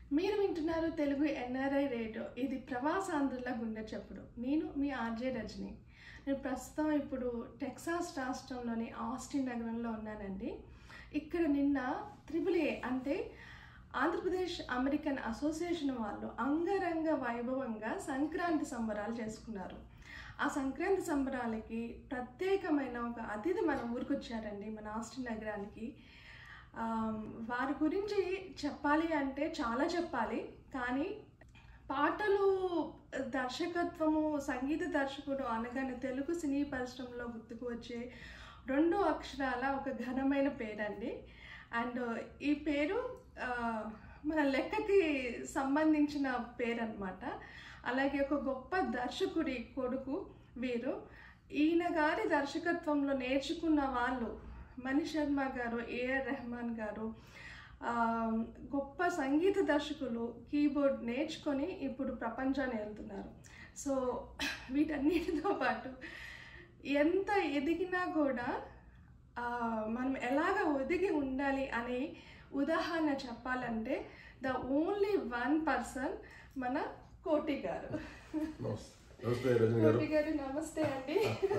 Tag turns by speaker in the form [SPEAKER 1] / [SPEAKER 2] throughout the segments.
[SPEAKER 1] మీరు వింటున్నారు Telugu NRI radio ఇది ప్రవాసాంధ్రుల గుండె చప్పుడు నేను మీ ఆర్జే రజని నేను ప్రస్తుతం ఇప్పుడు టెక్సాస్ రాష్ట్రంలోని ఆస్టిన్ నగరంలో ఉన్నానండి ఇక్కడ నిన్న త్రిబుల్ ఏ అంటే ఆంధ్రప్రదేశ్ అమెరికన్ అసోసియేషన్ వాళ్ళు అంగరంగ వైభవంగా సంక్రాంతి సంబరాలు చేసుకున్నారు ఆ సంక్రాంతి సంబరాలకి ప్రత్యేకమైన ఒక అతిథి మన ఊరికి వచ్చారండి మన ఆస్టిన్ నగరానికి ఆమ్, వారి గురించి చెప్పాలి అంటే చాలా చెప్పాలి కానీ పాటలు దర్శకత్వము సంగీత దర్శకుడు అనగానే తెలుగు సినీ పరిశ్రమలో గుర్తుకు వచ్చే రెండు అక్షరాల ఒక ఘనమైన పేరండి అండ్ ఈ పేరు ఆ, మన లెక్కకి సంబంధించిన పేరు అనమాట అలాగే ఒక గొప్ప దర్శకుడి కొడుకు వీరు ఈయన గారి దర్శకత్వంలో నేర్చుకున్న వాళ్ళు మణి శర్మ గారు ఏఆర్ రెహమాన్ గారు ఆ, గొప్ప సంగీత దర్శకులు కీబోర్డ్ నేర్చుకొని ఇప్పుడు ప్రపంచాన్ని వెళ్తున్నారు సో వీటన్నిటితో పాటు ఎంత ఎదిగినా కూడా ఆ, మనం ఎలాగ ఒదిగి ఉండాలి అనే ఉదాహరణ చెప్పాలంటే ద ఓన్లీ వన్ పర్సన్ మన కోటి గారు
[SPEAKER 2] నమస్తే నమస్తే రజని గారు
[SPEAKER 1] కోటి గారు నమస్తే అండి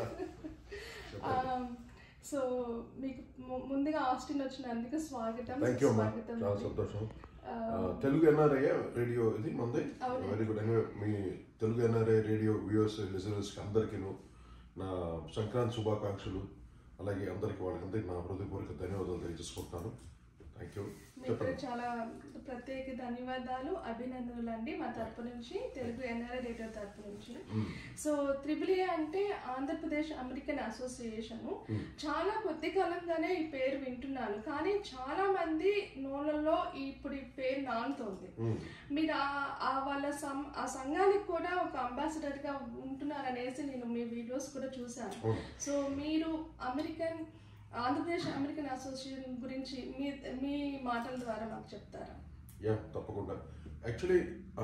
[SPEAKER 1] సో మీకు ము- ముందుగా ఆస్టిన్ వచ్చినందుకు స్వాగతం
[SPEAKER 2] థ్యాంక్ యూ అమ్మా
[SPEAKER 1] స్వాగతం
[SPEAKER 2] చాలా
[SPEAKER 1] అండి.
[SPEAKER 2] సంతోషం
[SPEAKER 1] ఆ,
[SPEAKER 2] ఆ, తెలుగు ఎన్ఆర్ఐ రేడియో ఇది మంది
[SPEAKER 1] అవునండి.
[SPEAKER 2] వెరీ గుడ్ ఎనివే మీ Telugu NRI radio viewers listeners అందరికీను నా సంక్రాంతి శుభాకాంక్షలు అలాగే అందరికి వాళ్ళకందరికీ నా హృదయపూర్వక ధన్యవాదాలు తెలియజేసుకుంటాను థ్యాంక్ యూ
[SPEAKER 1] మీకు
[SPEAKER 2] చెప్పండి
[SPEAKER 1] చాలా ప్రత్యేక ధన్యవాదాలు అభినందనలు అండి మా తరపు నుంచి తెలుగు ఎన్ఆర్ఐ రేడియో తరపు నుంచి
[SPEAKER 2] మ్మ్.
[SPEAKER 1] సో త్రిబుల్ ఏ అంటే ఆంధ్రప్రదేశ్ అమెరికన్ అసోసియేషన్
[SPEAKER 2] మ్మ్.
[SPEAKER 1] చాలా కొద్ది కాలంగానే ఈ పేరు వింటున్నాను కానీ చాలా మంది నోళ్ళల్లో ఇప్పుడు ఈ పేరు నానుతోంది
[SPEAKER 2] మ్మ్.
[SPEAKER 1] మీరు ఆ- ఆ వాళ్ళ సం ఆ సంఘానికి కూడా ఒక అంబాసిడర్ గా ఉంటున్నారు అనేసి నేను మీ వీడియోస్ కూడా చూశాను
[SPEAKER 2] అవును
[SPEAKER 1] సో మీరు అమెరికన్ ఆంధ్రప్రదేశ్ అమెరికన్ అసోసియేషన్ గురించి మీ మీ మాటల ద్వారా మాకు చెప్తారా
[SPEAKER 2] యా తప్పకుండా actually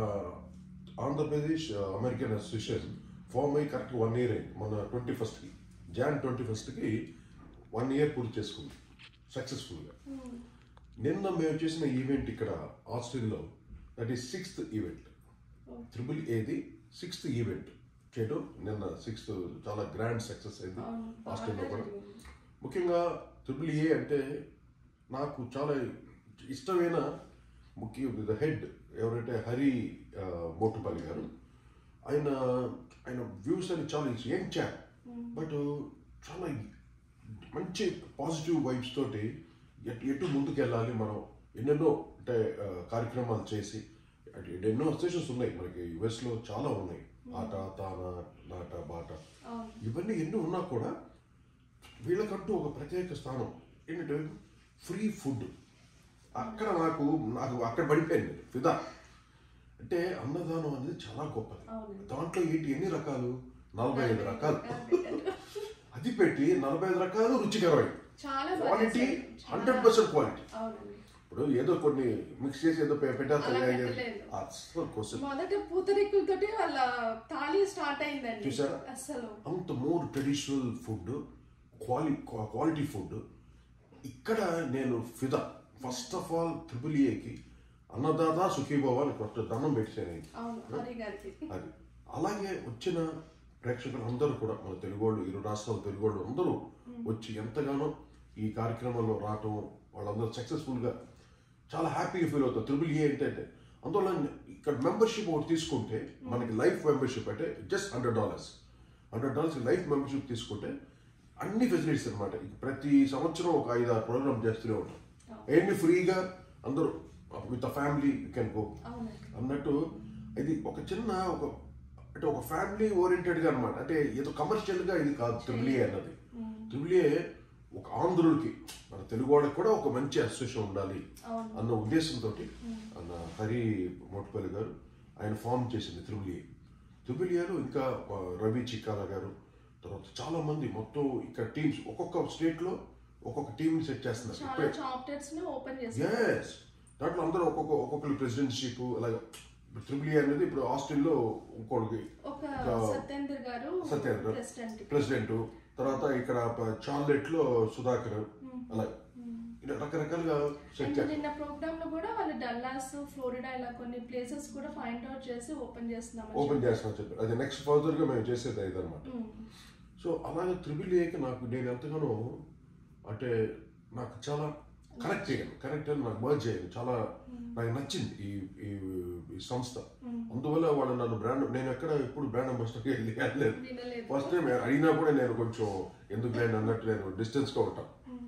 [SPEAKER 2] Andhra Pradesh American association form అయ్యి కరెక్ట్ వన్ ఇయర్ అయింది మొన్న ట్వంటీ ఫస్ట్కి జాన్ ట్వంటీ ఫస్ట్కి వన్ ఇయర్ పూర్తి చేసుకుంది సక్సెస్ఫుల్గా నిన్న మేము చేసిన ఈవెంట్ ఇక్కడ ఆస్ట్రేలియాలో that is sixth event triple ఏది సిక్స్త్ ఈవెంట్ చేయడం నిన్న సిక్స్త్ చాలా గ్రాండ్ సక్సెస్ అయింది
[SPEAKER 1] అవును,
[SPEAKER 2] ఆస్ట్రేలియాలో
[SPEAKER 1] బాగా
[SPEAKER 2] కూడా
[SPEAKER 1] జరిగింది.
[SPEAKER 2] ముఖ్యంగా ట్రిపుల్ ఏ అంటే నాకు చాలా ఇష్టమైన ముఖ్య ద హెడ్ ఎవరైతే హరి ఆ, మోటుపల్లి గారు ఆయన ఆయన వ్యూస్ అని చాలా యంగ్ చాప్ బట్ చాలా మంచి పాజిటివ్ వైబ్స్ తోటి ఎటు ఎటు ముందుకు వెళ్ళాలి మనం ఎన్నెన్నో అంటే ఆ, కార్యక్రమాలు చేసి అంటే ఎన్నో అసోసియేషన్స్ ఉన్నాయి మనకి యుఎస్లో చాలా ఉన్నాయి ఆట తాన నాట బాట
[SPEAKER 1] అవును
[SPEAKER 2] ఇవన్నీ ఎన్ని ఉన్నా కూడా వీళ్ళకంటూ ఒక ప్రత్యేక స్థానం ఏంటంటే ఫ్రీ ఫుడ్ అక్కడ నాకు నాకు అక్కడ పడిపోయింది ఫిదా అంటే అన్నదానం అనేది చాలా గొప్పది
[SPEAKER 1] అవును
[SPEAKER 2] దాంట్లో ఏంటి ఎన్ని రకాలు నలభై ఐదు రకాలు అది పెట్టి నలభై ఐదు రకాలు రుచికరమైనవి
[SPEAKER 1] చాలా బాగా
[SPEAKER 2] క్వాలిటీ
[SPEAKER 1] చేశారు. చాలా-
[SPEAKER 2] హండ్రెడ్ పర్సెంట్ క్వాలిటీ
[SPEAKER 1] అవునండి
[SPEAKER 2] ఇప్పుడు ఏదో కొన్ని మిక్స్ చేసి ఏదో పె- పెట్టేస్తారు
[SPEAKER 1] అలా
[SPEAKER 2] ఏ- ఏ-
[SPEAKER 1] పెట్టలేదు.
[SPEAKER 2] అస్సలు కోసం
[SPEAKER 1] మొదట పూతరేకులతోటి వాళ్ళ తాళి స్టార్ట్ అయిందండి
[SPEAKER 2] చూసారా?
[SPEAKER 1] అసలు
[SPEAKER 2] అంత మోర్ ట్రెడిషనల్ ఫుడ్ క్వాలి క్వాలిటీ ఫుడ్ ఇక్కడ నేను ఫిదా ఫస్ట్ ఆఫ్ ఆల్ త్రిపుల్ ఏకి అన్నదాత సుఖీభావ అని కొత్త దండం పెట్టాను
[SPEAKER 1] అవును హరి గారికి
[SPEAKER 2] అది అలాగే వచ్చిన ప్రేక్షకులు అందరూ కూడా మన తెలుగు వాళ్ళు ఇరు రాష్ట్రాల తెలుగు వాళ్ళు అందరూ వచ్చి ఎంతగానో ఈ కార్యక్రమంలో రావటం వాళ్ళందరూ సక్సెస్ఫుల్గా చాలా హ్యాపీగా ఫీల్ అవుతారు త్రిబుల్ ఏ ఏంటంటే అందువల్ల ఇక్కడ మెంబర్షిప్ ఒకటి తీసుకుంటే మనకి లైఫ్ మెంబర్షిప్ అంటే just hundred dollars hundred dollars life membership తీసుకుంటే అన్ని ఫెసిలిటీస్ అనమాట ప్రతి సంవత్సరం ఒక ఐదు ఆరు ప్రోగ్రామ్ చేస్తూనే ఉంటాం అవన్నీ ఫ్రీగా అందరూ with family you can go
[SPEAKER 1] అవునండి
[SPEAKER 2] అన్నట్టు ఇది ఒక చిన్న ఒక అంటే ఒక ఫ్యామిలీ ఓరియంటెడ్గా అనమాట అంటే ఏదో కమర్షియల్గా ఇది కాదు త్రిబుల్ ఏ అన్నది త్రిబుల్ ఏ ఒక ఆంధ్రులకి మన తెలుగు వాళ్ళకి కూడా ఒక మంచి అసోసియేషన్ ఉండాలి
[SPEAKER 1] అవును
[SPEAKER 2] అన్న ఉద్దేశంతో అన్న హరి మోటుపల్లి గారు ఆయన ఫామ్ చేసింది త్రిబుల్ ఏ త్రిబుల్ ఏలో ఇంకా ఆ, రవి చిక్కాల గారు తర్వాత చాలా మంది మొత్తం ఇక్కడ టీమ్స్ ఒక్కొక్క స్టేట్ లో ఒక్కొక్క టీం సెట్ చేస్తున్నారు
[SPEAKER 1] చాలా
[SPEAKER 2] ఇప్పుడే
[SPEAKER 1] చాప్టర్స్ ని ఓపెన్ చేస్తారు
[SPEAKER 2] ఎస్ దాంట్లో అందరూ ఒక్కొక్క ఒక్కొక్కరు ప్రెసిడెంట్షిప్ అలాగే త్రిబుల్ ఏ అనేది ఇప్పుడు ఆస్ట్రేలియాలో ఇంకోటికి
[SPEAKER 1] ఒక
[SPEAKER 2] ఇంకా
[SPEAKER 1] సత్యేంద్ర గారు
[SPEAKER 2] సత్యేంద్ర.
[SPEAKER 1] ప్రెసిడెంట్
[SPEAKER 2] ప్రెసిడెంట్ తర్వాత ఇక్కడ చార్లెట్ లో సుధాకర్ అలాగే ఇలా రకరకాలుగా సెట్
[SPEAKER 1] అండ్
[SPEAKER 2] చేస్తాం
[SPEAKER 1] నిన్న ప్రోగ్రామ్ లో కూడా వాళ్ళు డల్లాస్ ఫ్లోరిడా ఇలా కొన్ని ప్లేసెస్ కూడా ఫైండ్ అవుట్ చేసి ఓపెన్ చేస్తున్నాం
[SPEAKER 2] ఓపెన్ చేస్తామని చెప్పి అది నెక్స్ట్ ఫర్దర్గా మేము చేసేది ఇదన్నమాట సో అలాగే త్రిబుల్ ఏకి నాకు నేను ఎంతగానో అంటే నాకు చాలా కనెక్ట్ చేయను కనెక్ట్ అని నాకు మర్జ్ చేయను చాలా నాకు నచ్చింది ఈ ఈ ఈ సంస్థ అందువల్ల వాళ్ళు నన్ను బ్రాండ్ నేను ఎక్కడ ఎప్పుడు బ్రాండ్ అంబాసిడర్కి వెళ్ళి వెళ్ళలేదు
[SPEAKER 1] వినలేదు
[SPEAKER 2] ఫస్ట్ టైం అయినా కూడా నేను కొంచెం ఎందుకు నేను అన్నట్టు నేను డిస్టెన్స్గా ఉంటాను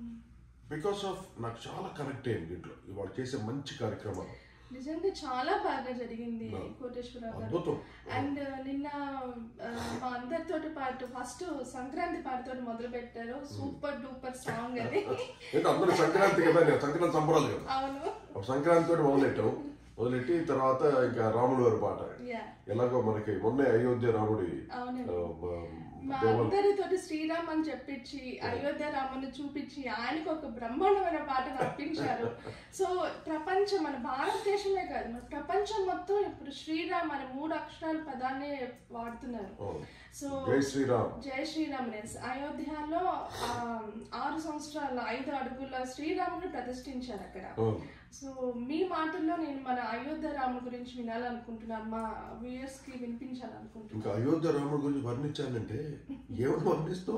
[SPEAKER 2] బికాస్ ఆఫ్ నాకు చాలా కనెక్ట్ అయింది దీంట్లో ఇవాళ చేసే మంచి కార్యక్రమాలు
[SPEAKER 1] నిజంగా చాలా బాగా జరిగింది కోటేశ్వరరావు గారు
[SPEAKER 2] అద్భుతం
[SPEAKER 1] అండ్ నిన్న ఆ, మా అందరితోటి పాటు ఫస్ట్ సంక్రాంతి పాటతో మొదలు పెట్టారు సూపర్ డూపర్ సాంగ్ అది
[SPEAKER 2] ఏంటంటే అందరూ సంక్రాంతి కదా నేను సంక్రాంతి సంబరాలు కదా
[SPEAKER 1] అవును
[SPEAKER 2] ఒక సంక్రాంతి తోటి మొదలెట్టాం మొదలెట్టి తర్వాత ఇంకా రాముడు వారి పాట
[SPEAKER 1] యా
[SPEAKER 2] ఎలాగో మనకి మొన్నే అయోధ్య రాముడి
[SPEAKER 1] అవునండి
[SPEAKER 2] ఆ, బ-
[SPEAKER 1] మా
[SPEAKER 2] దేవల్
[SPEAKER 1] అందరితోటి శ్రీరామ్ అని చెప్పించి అయోధ్య రాముని చూపించి ఆయనకు ఒక బ్రహ్మాండమైన పాట రప్పించారు సో ప్రపంచం మన భారతదేశమే కాదు మన ప్రపంచం మొత్తం ఇప్పుడు శ్రీరామ్ అనే మూడు అక్షరాల పదాన్ని వాడుతున్నారు
[SPEAKER 2] అవును.
[SPEAKER 1] సో
[SPEAKER 2] జై శ్రీరామ్
[SPEAKER 1] జై శ్రీరామ్ అనేసి అయోధ్యలో ఆ, ఆరు సంవత్సరాల ఐదు అడుగుల శ్రీరాముని ప్రతిష్ఠించారు అక్కడ
[SPEAKER 2] అవును.
[SPEAKER 1] సో మీ మాటల్లో నేను మన అయోధ్య రాముడి గురించి వినాలనుకుంటున్నాను మా వ్యూయర్స్ కి వినిపించాలనుకుంటున్నాను
[SPEAKER 2] ఇంకా అయోధ్య రాముడి గురించి వర్ణించాలంటే ఏమని వర్ణిస్తాం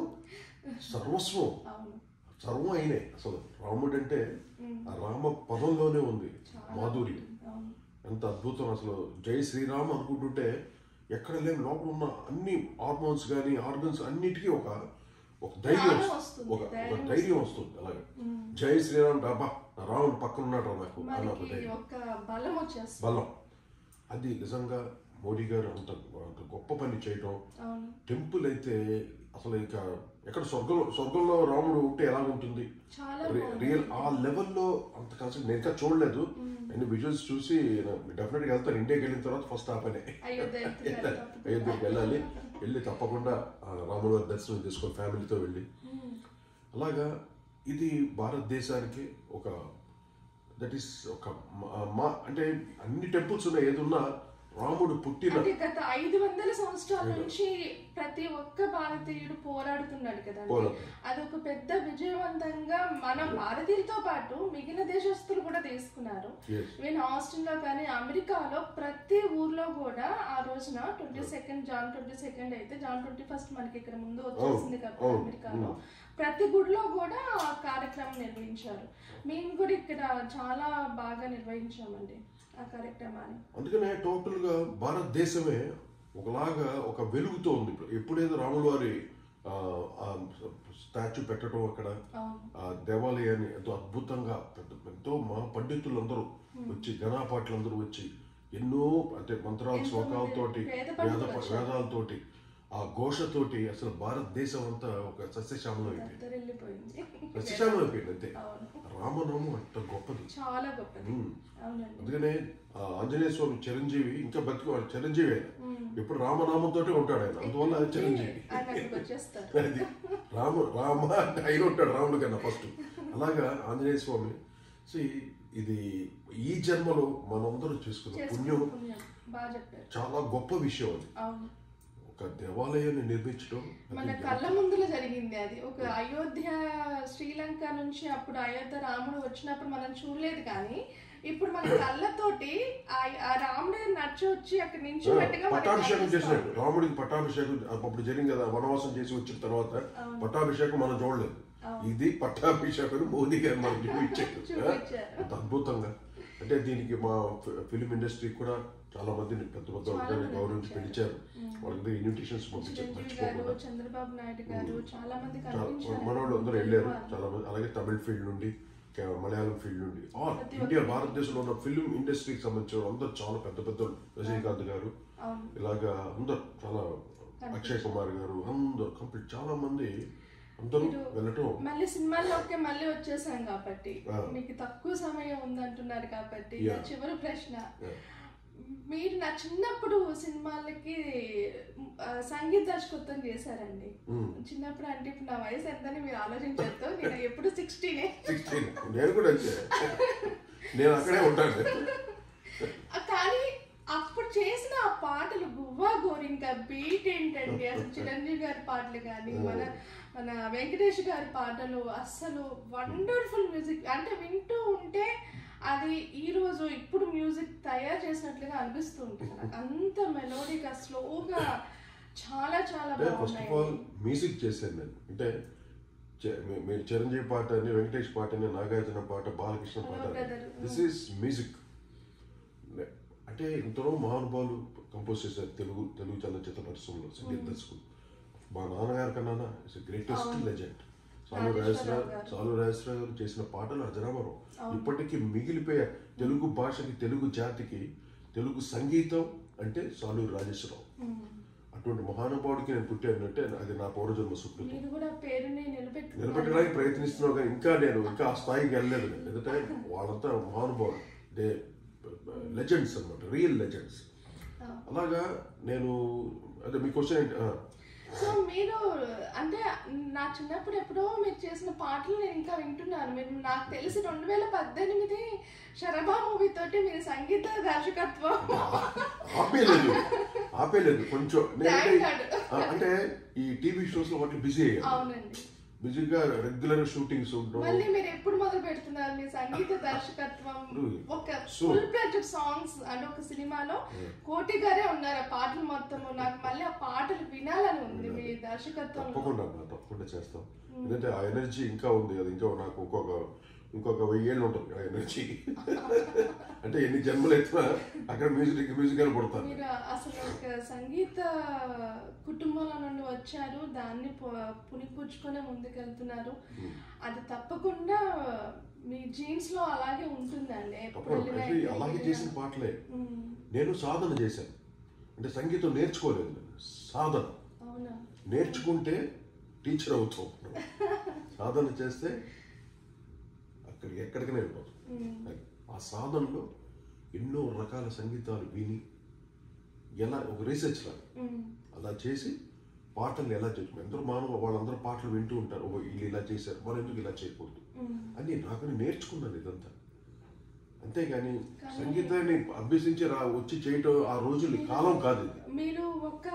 [SPEAKER 2] సర్వస్వం
[SPEAKER 1] అవును
[SPEAKER 2] సర్వం అయినే అసలు రాముడు అంటే ఆ రామ పదంలోనే ఉంది మాధుర్యం
[SPEAKER 1] అవును
[SPEAKER 2] ఎంత అద్భుతం అసలు జై శ్రీరామ్ అనుకుంటుంటే ఎక్కడ లేని లోపల ఉన్న అన్ని హార్మోన్స్ కానీ ఆర్గన్స్ అన్నిటికీ ఒక ఒక ధైర్యం
[SPEAKER 1] ప్రాణం
[SPEAKER 2] వస్తుంది.
[SPEAKER 1] వస్తుంది,
[SPEAKER 2] ఒక ఒక
[SPEAKER 1] ధైర్యం
[SPEAKER 2] ధైర్యం వస్తుంది అలాగే జై శ్రీరామ్ డబ్బా నా రాముడు పక్కన ఉన్నాడు నాకు అన్న ఒక
[SPEAKER 1] మనకి
[SPEAKER 2] ధైర్యం
[SPEAKER 1] ఒక బలం వచ్చేస్తుంది
[SPEAKER 2] బలం అది నిజంగా మోడీ గారు అంత అంత గొప్ప పని చేయటం
[SPEAKER 1] అవును
[SPEAKER 2] టెంపుల్ అయితే అసలు ఇంకా ఎక్కడ స్వర్గంలో స్వర్గంలో రాముడు ఉంటే ఎలా ఉంటుంది
[SPEAKER 1] చాలా
[SPEAKER 2] రి- రియల్ ఆ లెవెల్లో అంత కాన్సెప్ట్ నేను ఇంకా చూడలేదు నేను విజువల్స్ చూసి డెఫినెట్గా వెళ్తాను ఇండియాకి వెళ్ళిన తర్వాత ఫస్ట్ ఆ పనే
[SPEAKER 1] అయోధ్య వెళ్తున్నారు తప్పకుండా.
[SPEAKER 2] అయోధ్యకి వెళ్ళాలి వెళ్ళి తప్పకుండా ఆ రాముల వారి దర్శనం చేసుకోవాలి ఫ్యామిలీతో వెళ్ళి
[SPEAKER 1] ఉమ్.
[SPEAKER 2] అలాగా ఇది భారతదేశానికి ఒక దట్ ఈస్ ఒక మా- మా అంటే అన్ని టెంపుల్స్ ఉన్నాయి ఏది ఉన్నా రాముడు పుట్టిన
[SPEAKER 1] అంటే గత ఐదు వందల సంవత్సరాల నుంచి ప్రతి ఒక్క భారతీయుడు పోరాడుతున్నాడు కదండి
[SPEAKER 2] పోరాడుతున్నాడు.
[SPEAKER 1] అదొక పెద్ద విజయవంతంగా మన భారతీయులతో పాటు మిగిలిన దేశస్తులు కూడా తీసుకున్నారు
[SPEAKER 2] Yes.
[SPEAKER 1] ఈవెన్ ఆస్టిన్ లో కానీ అమెరికాలో ప్రతి ఊర్లో కూడా ఆ రోజున twenty second Jan twenty second అయితే జాన్ ట్వంటీ ఫస్ట్ మనకి ఇక్కడ ముందు వచ్చేసింది కాబట్టి
[SPEAKER 2] అవును.
[SPEAKER 1] అమెరికాలో ప్రతి గుడిలో కూడా ఆ కార్యక్రమం నిర్వహించారు మేము కూడా ఇక్కడ చాలా బాగా నిర్వహించామండి ఆ కార్యక్రమాన్ని
[SPEAKER 2] అందుకనే టోటల్ గా భారతదేశమే ఒకలాగా ఒక వెలుగుతో ఉంది ఇప్పుడు ఎప్పుడేదో రాముల వారి స్టాచ్యూ పెట్టడం అక్కడ
[SPEAKER 1] అవును
[SPEAKER 2] ఆ దేవాలయాన్ని ఎంతో అద్భుతంగా పెద్ద ఎంతో మా పండితులందరూ వచ్చి గణాపాట్లందరూ వచ్చి ఎన్నో అంటే మంత్రాల
[SPEAKER 1] ఎంతో
[SPEAKER 2] శ్లోకాలతోటి
[SPEAKER 1] మంది వేద
[SPEAKER 2] వేద
[SPEAKER 1] పండితులు వచ్చారు.
[SPEAKER 2] వేదాలతోటి ఆ ఘోషతోటి అసలు భారతదేశం అంతా ఒక సస్యశ్యామలం అయిపోయింది
[SPEAKER 1] దద్దరిల్లిపోయింది
[SPEAKER 2] సస్యశ్యామలం అయిపోయింది అంతే
[SPEAKER 1] అవును
[SPEAKER 2] రామనామం అంత గొప్పది
[SPEAKER 1] చాలా గొప్పది
[SPEAKER 2] ఉమ్.
[SPEAKER 1] అవునండి
[SPEAKER 2] అందుకనే ఆ ఆంజనేయ స్వామి చిరంజీవి ఇంకా బతికి వాడు చిరంజీవి ఆయన
[SPEAKER 1] ఉమ్.
[SPEAKER 2] ఎప్పుడు రామనామంతో ఉంటాడు ఆయన అందువల్ల అది చిరంజీవి
[SPEAKER 1] ఆయన అక్కడికి వచ్చేస్తారు
[SPEAKER 2] అది రాము రామ అంటే ఆయన ఉంటాడు రాముడు కన్నా ఫస్ట్ అలాగా ఆంజనేయ స్వామి సో ఇది ఈ జన్మలో మనందరూ చేసుకున్న పుణ్యం
[SPEAKER 1] చేసుకున్న పుణ్యం బాగా చెప్పారు
[SPEAKER 2] చాలా గొప్ప విషయం అది
[SPEAKER 1] అవును
[SPEAKER 2] ఒక దేవాలయాన్ని నిర్మించడం
[SPEAKER 1] మన
[SPEAKER 2] అది
[SPEAKER 1] కళ్ళ ముందులో జరిగింది అది ఒక అయోధ్య శ్రీలంక నుంచి అప్పుడు అయోధ్య రాముడు వచ్చినప్పుడు మనం చూడలేదు కానీ ఇప్పుడు మన కళ్ళతోటి ఆ- ఆ రాముడు నడిచి వచ్చి అక్కడ నుంచి
[SPEAKER 2] పట్టాభిషేకం చేసినట్టు రాముడికి పట్టాభిషేకం అప్పుడు జరిగింది కదా వనవాసం చేసి వచ్చిన తర్వాత పట్టాభిషేకం మనం చూడలేదు ఇది పట్టాభిషేకం మోదీ గారు మనకి చూపించారు
[SPEAKER 1] చూపించారు.
[SPEAKER 2] అంత అద్భుతంగా అంటే దీనికి మా ఫిలిం ఇండస్ట్రీ కూడా చాలా మందిని పెద్ద పెద్ద వాళ్ళని గౌరవించి పిలిచారు వాళ్ళకి ఇన్విటేషన్స్ పంపించారు
[SPEAKER 1] చిరంజీవి
[SPEAKER 2] మర్చిపోకుండా
[SPEAKER 1] గారు చంద్రబాబు నాయుడు గారు చాలా మంది
[SPEAKER 2] చాలా-
[SPEAKER 1] కనిపించారు
[SPEAKER 2] మనోళ్ళు అందరూ వెళ్ళారు చాలా మంది అలాగే తమిళ ఫీల్డ్ నుండి కే- మలయాళం ఫీల్డ్ నుండి ఆల్ ఇండియా భారతదేశంలో ఉన్న ఫిల్మ్ ఇండస్ట్రీకి సంబంధించిన వాళ్ళు అందరూ చాలా పెద్ద పెద్ద రజనీకాంత్ గారు
[SPEAKER 1] అవును
[SPEAKER 2] ఇలాగా అందరు చాలా అక్షయ్ కుమార్ గారు అందరు కంప్లీట్ చాలా మంది అందరూ వెళ్ళటం
[SPEAKER 1] మళ్ళీ సినిమాల్లోకి మళ్ళీ వచ్చేసాం కాబట్టి
[SPEAKER 2] ఆ.
[SPEAKER 1] మీకు తక్కువ సమయం ఉందంటున్నారు కాబట్టి నా
[SPEAKER 2] Yeah.
[SPEAKER 1] చివరి ప్రశ్న
[SPEAKER 2] Yeah.
[SPEAKER 1] మీరు నా చిన్నప్పుడు సినిమాలకి ఆ, సంగీత దర్శకత్వం చేశారండి
[SPEAKER 2] Mm.
[SPEAKER 1] చిన్నప్పుడు అంటే ఇప్పుడు నా వయసు ఎంతని మీరు ఆలోచించద్దు నేను ఎప్పుడు సిక్స్టీనే
[SPEAKER 2] సిక్స్టీన్ నేను కూడా అంతే నేను అక్కడే ఉంటాను
[SPEAKER 1] కానీ అప్పుడు చేసిన ఆ పాటలు గువ్వా గోరింక ఇంకా బీట్ ఏంటండి అసలు చిరంజీవి గారి పాటలు కానీ మన మన వెంకటేష్ గారి పాటలు అస్సలు వండర్ఫుల్ మ్యూజిక్ అంటే వింటూ ఉంటే అది ఈ రోజు ఇప్పుడు మ్యూజిక్ తయారు చేసినట్లుగా అనిపిస్తూ ఉంటుంది నాకు. అంత మెలోడీగా స్లోగా చాలా చాలా
[SPEAKER 2] అంటే ఫస్ట్ ఆఫ్ ఆల్
[SPEAKER 1] బాగున్నాయి
[SPEAKER 2] మ్యూజిక్ చేశాను నేను అంటే చ- మీ- మీరు చిరంజీవి పాట అని వెంకటేష్ పాట అని నాగార్జున పాట బాలకృష్ణ పాట
[SPEAKER 1] Hello, brother.
[SPEAKER 2] This is music అంటే ఎంతలో మహానుభావులు కంపోజ్ చేశారు తెలుగు తెలుగు చలనచిత్ర పరిశ్రమలో సంగీత దర్శకులు మా నాన్నగారి కన్నా ఇస్ గ్రేటెస్ట్ లెజెండ్ సాలు
[SPEAKER 1] రాజేశ్వరరావు
[SPEAKER 2] రాజేశ్వరరావు
[SPEAKER 1] గారు.
[SPEAKER 2] సాలు రాజేశ్వరరావు గారు చేసిన పాటలు అజరామరం ఇప్పటికీ మిగిలిపోయే తెలుగు భాషకి తెలుగు జాతికి తెలుగు సంగీతం అంటే సాలూరు రాజేశ్వరరావు అటువంటి మహానుభావుడికి నేను పుట్టానంటే అది నా పౌరజన్మ సుకృతం
[SPEAKER 1] మీరు కూడా పేరుని నిలబెట్టుకున్నారు
[SPEAKER 2] నిలబెట్టడానికి ప్రయత్నిస్తున్నావు కానీ ఇంకా నేను ఇంకా ఆ స్థాయికి వెళ్ళలేదు నేను ఎందుకంటే వాళ్ళంతా మహానుభావులు దే లెజెండ్స్ అన్నమాట రియల్ లెజెండ్స్ అలాగా నేను అదే మీ క్వశ్చన్ ఏంటి ఆ,
[SPEAKER 1] సో మీరు అంటే నా చిన్నప్పుడు ఎప్పుడో మీరు చేసిన పాటలు నేను ఇంకా వింటున్నాను మీరు నాకు తెలిసి రెండు వేల పద్దెనిమిది శరభా మూవీ తోటి మీరు సంగీత దర్శకత్వం
[SPEAKER 2] ఆపేయలేదు ఆపేయలేదు కొంచెం నేనంటే
[SPEAKER 1] Thank God.
[SPEAKER 2] ఆ, అంటే ఈ టీవీ షోస్ లో వాటి బిజీ అయ్యాను
[SPEAKER 1] అవునండి
[SPEAKER 2] బిజీగా రెగ్యులర్ షూటింగ్స్ ఉండడం
[SPEAKER 1] మళ్ళీ మీరు ఎప్పుడు మొదలు పెడుతున్నారు మీ సంగీత దర్శకత్వం ఒక
[SPEAKER 2] So-
[SPEAKER 1] ఫుల్ ప్లెజ్డ్ సాంగ్స్ అంటే ఒక సినిమాలో కోటి గారే ఉన్నారు ఆ పాటలు మొత్తము నాకు మళ్ళీ ఆ పాటలు వినాలని ఉంది మీ దర్శకత్వంలో
[SPEAKER 2] తప్పకుండా అమ్మా, తప్పకుండా చేస్తాం ఎందుకంటే ఆ ఎనర్జీ ఇంకా ఉంది అది ఇంకా నాకు ఇంకొక ఇంకొక వెయ్యేళ్ళు ఉంటుంది ఆ ఎనర్జీ అంటే ఎన్ని జన్మలు ఎత్తినా అక్కడ మ్యూజిక్ మ్యూజిక్ అని పుడతాను
[SPEAKER 1] మీరు అసలు ఒక సంగీత కుటుంబంలో నుండి వచ్చారు దాన్ని పు- పునిపుచ్చుకొని ముందుకెళ్తున్నారు అది తప్పకుండా మీ జీన్స్ లో అలాగే ఉంటుందండి ఎప్పుడు
[SPEAKER 2] అప్పుడు
[SPEAKER 1] వెళ్ళినా
[SPEAKER 2] actually
[SPEAKER 1] ఎక్కడికి
[SPEAKER 2] అలాగే
[SPEAKER 1] వెళ్ళినా.
[SPEAKER 2] చేసిన పాటలే
[SPEAKER 1] ఉమ్,
[SPEAKER 2] నేను సాధన చేశాను అంటే సంగీతం నేర్చుకోలేదు నేను సాధన
[SPEAKER 1] అవునా
[SPEAKER 2] నేర్చుకుంటే టీచర్ అవుతాం సాధన చేస్తే అక్కడికి ఎక్కడికైనా వెళ్ళిపోతాం
[SPEAKER 1] ఉమ్,
[SPEAKER 2] ఆ సాధనలో ఎన్నో రకాల సంగీతాలు విని ఎలా ఒక రీసెర్చ్ లాగా
[SPEAKER 1] ఉమ్,
[SPEAKER 2] అలా చేసి పాటలు ఎలా చేయొచ్చు అందరూ మానవ వాళ్ళందరూ పాటలు వింటూ ఉంటారు ఓ వీళ్ళు ఇలా చేశారు మనం ఎందుకు ఇలా చేయకూడదు
[SPEAKER 1] ఉమ్.
[SPEAKER 2] అని నాకు నేర్చుకున్నాను ఇదంతా అంతేగాని సంగీతాన్ని అభ్యసించి రా వచ్చి చేయటం ఆ రోజులు కాలం కాదు ఇది
[SPEAKER 1] మీరు ఒక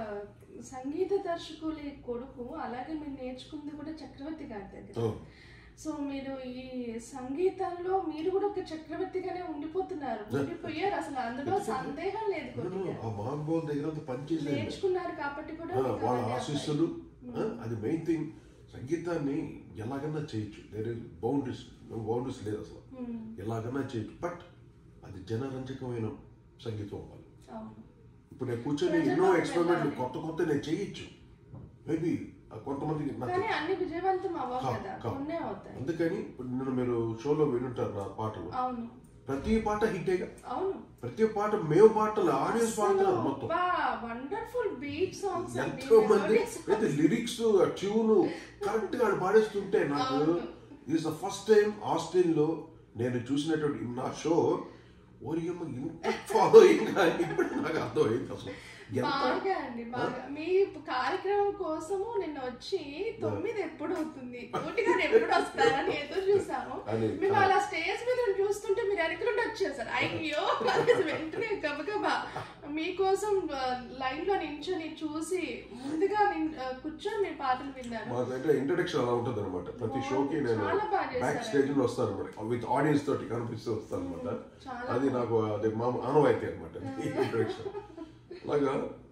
[SPEAKER 1] సంగీత దర్శకులి కొడుకు అలాగే మీరు నేర్చుకుంది కూడా చక్రవర్తి గారి దగ్గర
[SPEAKER 2] ఓ,
[SPEAKER 1] సో మీరు ఈ సంగీతంలో మీరు కూడా ఒక చక్రవర్తిగానే ఉండిపోతున్నారు ఉండిపోయారు అసలు అందులో సందేహం లేదు
[SPEAKER 2] నేను
[SPEAKER 1] కొద్దిగా
[SPEAKER 2] ఆ మహానుభావుల దగ్గర అంతా పనిచేసేది
[SPEAKER 1] నేర్చుకున్నారు కాబట్టి కూడా
[SPEAKER 2] ఆ,
[SPEAKER 1] మీకు
[SPEAKER 2] వాళ్ళ
[SPEAKER 1] అవన్నీ
[SPEAKER 2] ఆశీస్సులు ఆ, అది మెయిన్ థింగ్ సంగీతాన్ని ఎలాగన్నా చేయొచ్చు దేర్ ఇస్ బౌండరీస్ బౌండరీస్ లేదు అసలు
[SPEAKER 1] ఉమ్,
[SPEAKER 2] ఎలాగన్నా చేయొచ్చు బట్ అది జనరంజకమైన సంగీతం అవ్వాలి
[SPEAKER 1] అవును
[SPEAKER 2] ఇప్పుడు నేను కూర్చొని ఎన్నో ఎక్స్పెరిమెంట్లు కొత్త కొత్త నేను చేయొచ్చు మేబీ కొంతమందికి నాకు
[SPEAKER 1] కానీ అన్ని విజయవంతం అవ్వవు
[SPEAKER 2] కా-
[SPEAKER 1] కదా
[SPEAKER 2] కా.
[SPEAKER 1] కొన్నే అవుతాయి
[SPEAKER 2] అందుకని ఇప్పుడు నిన్న మీరు షోలో వినుంటారు నా పాటలు
[SPEAKER 1] అవును
[SPEAKER 2] ప్రతి పాట హిట్ అయ్యా
[SPEAKER 1] అవును
[SPEAKER 2] ప్రతి పాట మేము పాటలు ఆడియన్స్ పాడుతున్నారు మొత్తం
[SPEAKER 1] వండర్ఫుల్ బీట్ సాంగ్స్
[SPEAKER 2] ఎంతో మంది అయితే లిరిక్స్ ట్యూన్ కరెక్ట్ గా పాడేస్తుంటే నాకు is the first time Austin లో నేను చూసినటువంటి నా షో ఓరియమ్మ ఇంత ఫాలోయింగ్ ఇప్పుడు నాకు అర్థమైంది అసలు ఎంత
[SPEAKER 1] బాగా అండి బాగా మీ కార్యక్రమం కోసము నిన్న వచ్చి తొమ్మిది ఎప్పుడు అవుతుంది కోటి గారు ఎప్పుడు వస్తారని ఎదురు చూసాము
[SPEAKER 2] అని,
[SPEAKER 1] మేము అలా స్టేజ్ మీద చూస్తుంటే మీరు వెనకలుండి వచ్చేసారు అయ్యో అనేసి వెంటనే గబగబా మీకోసం లైన్ లో నించొని చూసి ముందుగా నిన్- ఆ, కూర్చొని మీ పాటలు విన్నాను
[SPEAKER 2] మాకంటే ఇంట్రడక్షన్ అలా ఉంటుంది అనమాట ప్రతి షోకి నేను
[SPEAKER 1] చాలా బాగా చేశారు.
[SPEAKER 2] బ్యాక్ స్టేజ్ లో వస్తాను అనమాట విత్ ఆడియన్స్ తోటి కనిపిస్తూ వస్తాను అనమాట
[SPEAKER 1] చాలా
[SPEAKER 2] అది నాకు అది మా ఆనవాయితీ అనమాట ఇంట్రడక్షన్ అలాగా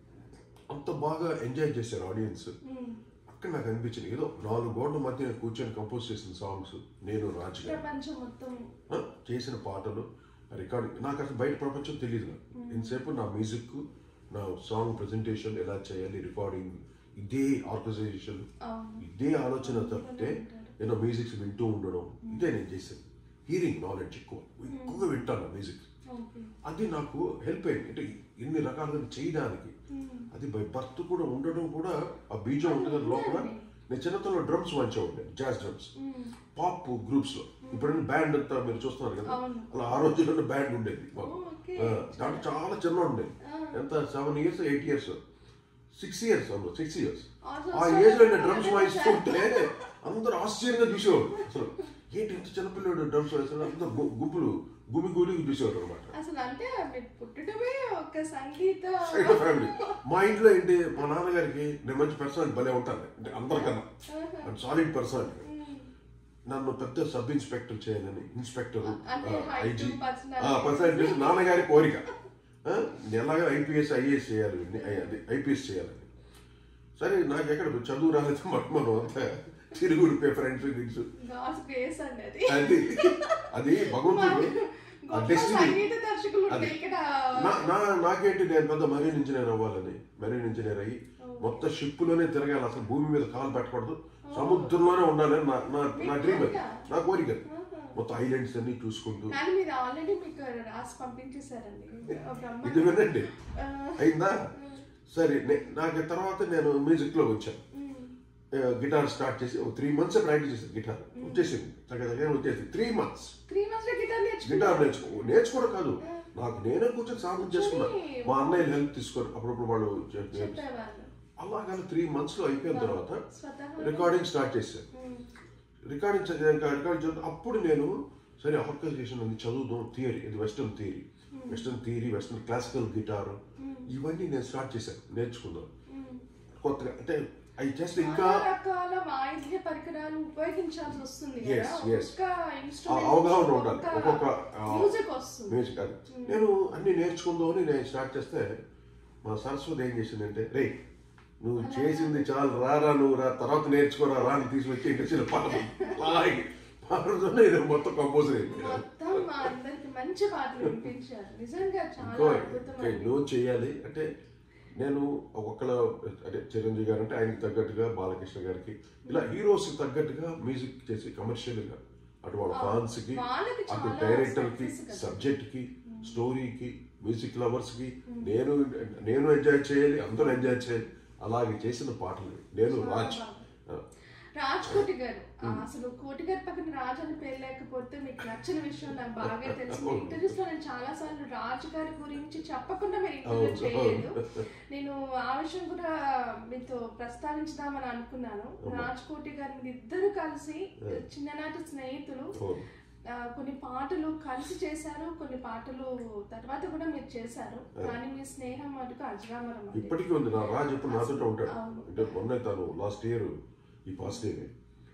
[SPEAKER 2] అంత బాగా ఎంజాయ్ చేశారు ఆడియన్స్
[SPEAKER 1] ఉమ్,
[SPEAKER 2] అక్కడ నాకు అనిపించింది ఏదో నాలుగు గోడల మధ్య నేను కూర్చొని కంపోజ్ చేసిన సాంగ్స్ నేను రాజు గారు
[SPEAKER 1] ప్రపంచం మొత్తం
[SPEAKER 2] ఆ, చేసిన పాటలు రికార్డింగ్ నాకు అసలు బయట ప్రపంచం తెలియదు నాకు ఇంతసేపు నా మ్యూజిక్ నా సాంగ్ ప్రెజెంటేషన్ ఎలా చేయాలి రికార్డింగ్ ఇదే ఆర్గనైజేషన్
[SPEAKER 1] అవును
[SPEAKER 2] ఇదే ఆలోచన తప్పితే నేను మ్యూజిక్స్ వింటూ ఉండడం ఇదే నేను చేసేది హీరింగ్ నాలెడ్జ్ ఎక్కువ ఎక్కువగా వింటాను మ్యూజిక్
[SPEAKER 1] ఓకే
[SPEAKER 2] అది నాకు హెల్ప్ అయింది అంటే ఇన్ని రకాలుగా చేయడానికి అది బై బర్త్ కూడా ఉండడం కూడా ఆ బీజం ఉంటుంది కదా లోపల నేను చిన్నతనంలో డ్రమ్స్ వాయించేవాడిని జాజ్ డ్రమ్స్ పాప్ గ్రూప్స్ లో ఇప్పుడు బ్యాండ్ అంతా మీరు చూస్తున్నారు కదా
[SPEAKER 1] అవును.
[SPEAKER 2] అలా ఆ రోజుల్లో బ్యాండ్ ఉండేది మాకు.
[SPEAKER 1] ఓకే.
[SPEAKER 2] ఆ, దాంట్లో చాలా చిన్న ఉండేది ఎంత seven years eight years six years అవును సిక్స్ ఇయర్స్
[SPEAKER 1] Also,
[SPEAKER 2] ఆ
[SPEAKER 1] so
[SPEAKER 2] ఏజ్ లో నేను
[SPEAKER 1] that-
[SPEAKER 2] డ్రమ్స్ వాయిస్తుంటే అందరూ ఆశ్చర్యంగా చూసేవాడు అసలు ఏంటి ఇంత చిన్నపిల్లడు డ్రమ్స్ వాయిస్తున్నాడు అందరూ గు- గుంపులు గుమి గుడి చూసేవారు అనమాట
[SPEAKER 1] అసలు అంటే మీరు పుట్టడమే ఒక సంగీత
[SPEAKER 2] సైడ్ ఆఫ్ ఫ్యామిలీ మా ఇంట్లో ఏంటి మా నాన్నగారికి నేను మంచి పర్సనాలిటీ భలే ఉంటాను అంటే అందరికన్నా సాలిడ్ పర్సనాలిటీ
[SPEAKER 1] మ్మ్.
[SPEAKER 2] నన్ను పెద్ద సబ్ ఇన్స్పెక్టర్ చేయాలని ఇన్స్పెక్టర్
[SPEAKER 1] అంటే height,
[SPEAKER 2] ఐజీ
[SPEAKER 1] personality.
[SPEAKER 2] పర్సనాలిటీ నాన్నగారి కోరిక ఆ, నేను ఎలాగా ఐపీఎస్ ఐఏఎస్ చేయాలి ఐపీఎస్ చేయాలని సరే నాకు ఎక్కడ చదువు రాలేదు మాట మనం అంతా తిరుగుడు ఫ్రెండ్స్ గిడ్స్
[SPEAKER 1] God's grace అండి అది
[SPEAKER 2] అది అది భగవంతుడు ఆ
[SPEAKER 1] గొప్ప
[SPEAKER 2] డెస్టినీ
[SPEAKER 1] సంగీత దర్శకులు ఉంటే
[SPEAKER 2] అది.
[SPEAKER 1] ఇక్కడ
[SPEAKER 2] నా- నా నాకేంటి నేను పెద్ద మరీన్ ఇంజనీర్ అవ్వాలని మరీన్ ఇంజనీర్ అయ్యి మొత్తం షిప్లోనే తిరగాలి అసలు భూమి మీద కాలు పెట్టకూడదు సముద్రంలోనే ఉండాలని నా నా నా డ్రీమ్ అది నా కోరిక అది. మొత్తం ఐలాండ్స్ అన్ని చూసుకుంటూ
[SPEAKER 1] కానీ మీరు ఆల్రెడీ మీకు రాసి పంపించేశారండి బ్రహ్మ
[SPEAKER 2] ఇది వినండి
[SPEAKER 1] ఆ,
[SPEAKER 2] అయిందా సరే నే- నాకు తర్వాత నేను మ్యూజిక్ లో వచ్చాను
[SPEAKER 1] మ్మ్.
[SPEAKER 2] గిటార్ స్టార్ట్ చేసి ఒక త్రీ మంత్స్ ప్రాక్టీస్ చేశాను గిటార్ వచ్చేసింది దగ్గర దగ్గర వచ్చేసింది త్రీ మంత్స్
[SPEAKER 1] త్రీ మంత్స్ లో గిటార్ నేర్చుకున్నారు
[SPEAKER 2] గిటార్ నేర్చుకో నేర్చుకోవడం కాదు నాకు నేనే కూర్చొని సాధన చేసుకున్నా మా అన్నయ్య హెల్ప్ తీసుకొని అప్పుడప్పుడు వాళ్ళు చెప్పి-
[SPEAKER 1] చెప్పేవాళ్ళు
[SPEAKER 2] అలాగా త్రీ మంత్స్ లో అయిపోయిన తర్వాత
[SPEAKER 1] స్వతహా
[SPEAKER 2] రికార్డింగ్ స్టార్ట్ చేశాను
[SPEAKER 1] మ్మ్.
[SPEAKER 2] రికార్డింగ్ చ- రికార్డింగ్ చదువు అప్పుడు నేను సరే ఆర్గనైజేషన్ అది చదువుదాం థియరీ ఇది western theory western theory western classical guitar ఇవన్నీ నేను స్టార్ట్ చేశాను నేర్చుకుందాం
[SPEAKER 1] మ్మ్.
[SPEAKER 2] కొత్తగా అంటే అవి చేస్తే ఇంకా
[SPEAKER 1] చాలా రకాల వాయిద్య పరికరాలు ఉపయోగించాల్సి వస్తుంది
[SPEAKER 2] Yes,
[SPEAKER 1] కదా
[SPEAKER 2] yes.
[SPEAKER 1] ఒక్క
[SPEAKER 2] ఆ
[SPEAKER 1] ఇన్స్ట్రుమెంట్
[SPEAKER 2] అవగాహన ఉండాలి ఒక్కొక్క ఆ,
[SPEAKER 1] మ్యూజిక్ వస్తుంది
[SPEAKER 2] మ్యూజిక్ అది నేను అన్ని నేర్చుకుందామని నేను స్టార్ట్ చేస్తే మా సరస్వతి ఏం చేసిందంటే రే నువ్వు చేసింది చాలు రారా నువ్వు రా తర్వాత నేర్చుకోరా రా అని తీసుకొచ్చి ఇండస్ట్రీలో పాడదు అలాగే పాడడంతోనే ఇది మొత్తం కంపోజర్ అయింది
[SPEAKER 1] మొత్తం మా అందరికి మంచి పాటలు వినిపించారు నిజంగా చాలా
[SPEAKER 2] ఇంకో
[SPEAKER 1] అద్భుతం
[SPEAKER 2] ఇంకా నువ్వు చేయాలి అంటే నేను ఒక్కొక్కల అంటే చిరంజీవి గారు అంటే ఆయనకి తగ్గట్టుగా బాలకృష్ణ గారికి ఇలా హీరోస్ తగ్గట్టుగా మ్యూజిక్ చేసి కమర్షియల్గా అటు వాళ్ళ ఫ్యాన్స్ కి
[SPEAKER 1] వాళ్ళకి
[SPEAKER 2] అటు
[SPEAKER 1] చాలా
[SPEAKER 2] డైరెక్టర్ కి
[SPEAKER 1] success కదా.
[SPEAKER 2] సబ్జెక్ట్ కి స్టోరీకి మ్యూజిక్ లవర్స్ కి నేను నేను ఎంజాయ్ చేయాలి అందరూ ఎంజాయ్ చేయాలి అలాగే చేసిన పాటలు నేను రాజ్ ఆ,
[SPEAKER 1] రాజ్ కోటి గారు ఆ, అసలు కోటి గారి పక్కన రాజ్ అని పేరు లేకపోతే మీకు నచ్చిన విషయం నాకు బాగా తెలుసు ఇంటర్వ్యూస్ లో నేను చాలా సార్లు రాజ్ గారి గురించి చెప్పకుండా మీరు ఇంటర్వ్యూ
[SPEAKER 2] అవును,
[SPEAKER 1] చేయలేదు
[SPEAKER 2] అవును.
[SPEAKER 1] నేను ఆ విషయం కూడా మీతో ప్రస్తావించుదామని అనుకున్నాను రాజ్ కోటి గారు మీరు ఇద్దరు కలిసి చిన్ననాటి స్నేహితులు
[SPEAKER 2] అవును.
[SPEAKER 1] ఆ, కొన్ని పాటలు కలిసి చేశారు కొన్ని పాటలు తర్వాత కూడా మీరు చేశారు కానీ మీ స్నేహం మటుకు అజరామరం అండి.
[SPEAKER 2] ఇప్పటికీ ఉంది నా రాజు ఎప్పుడు నాతో ఉంటాడు
[SPEAKER 1] అవును.
[SPEAKER 2] అంటే మొన్న తను లాస్ట్ ఇయర్ ఈ పాస్ట్ ఇయర్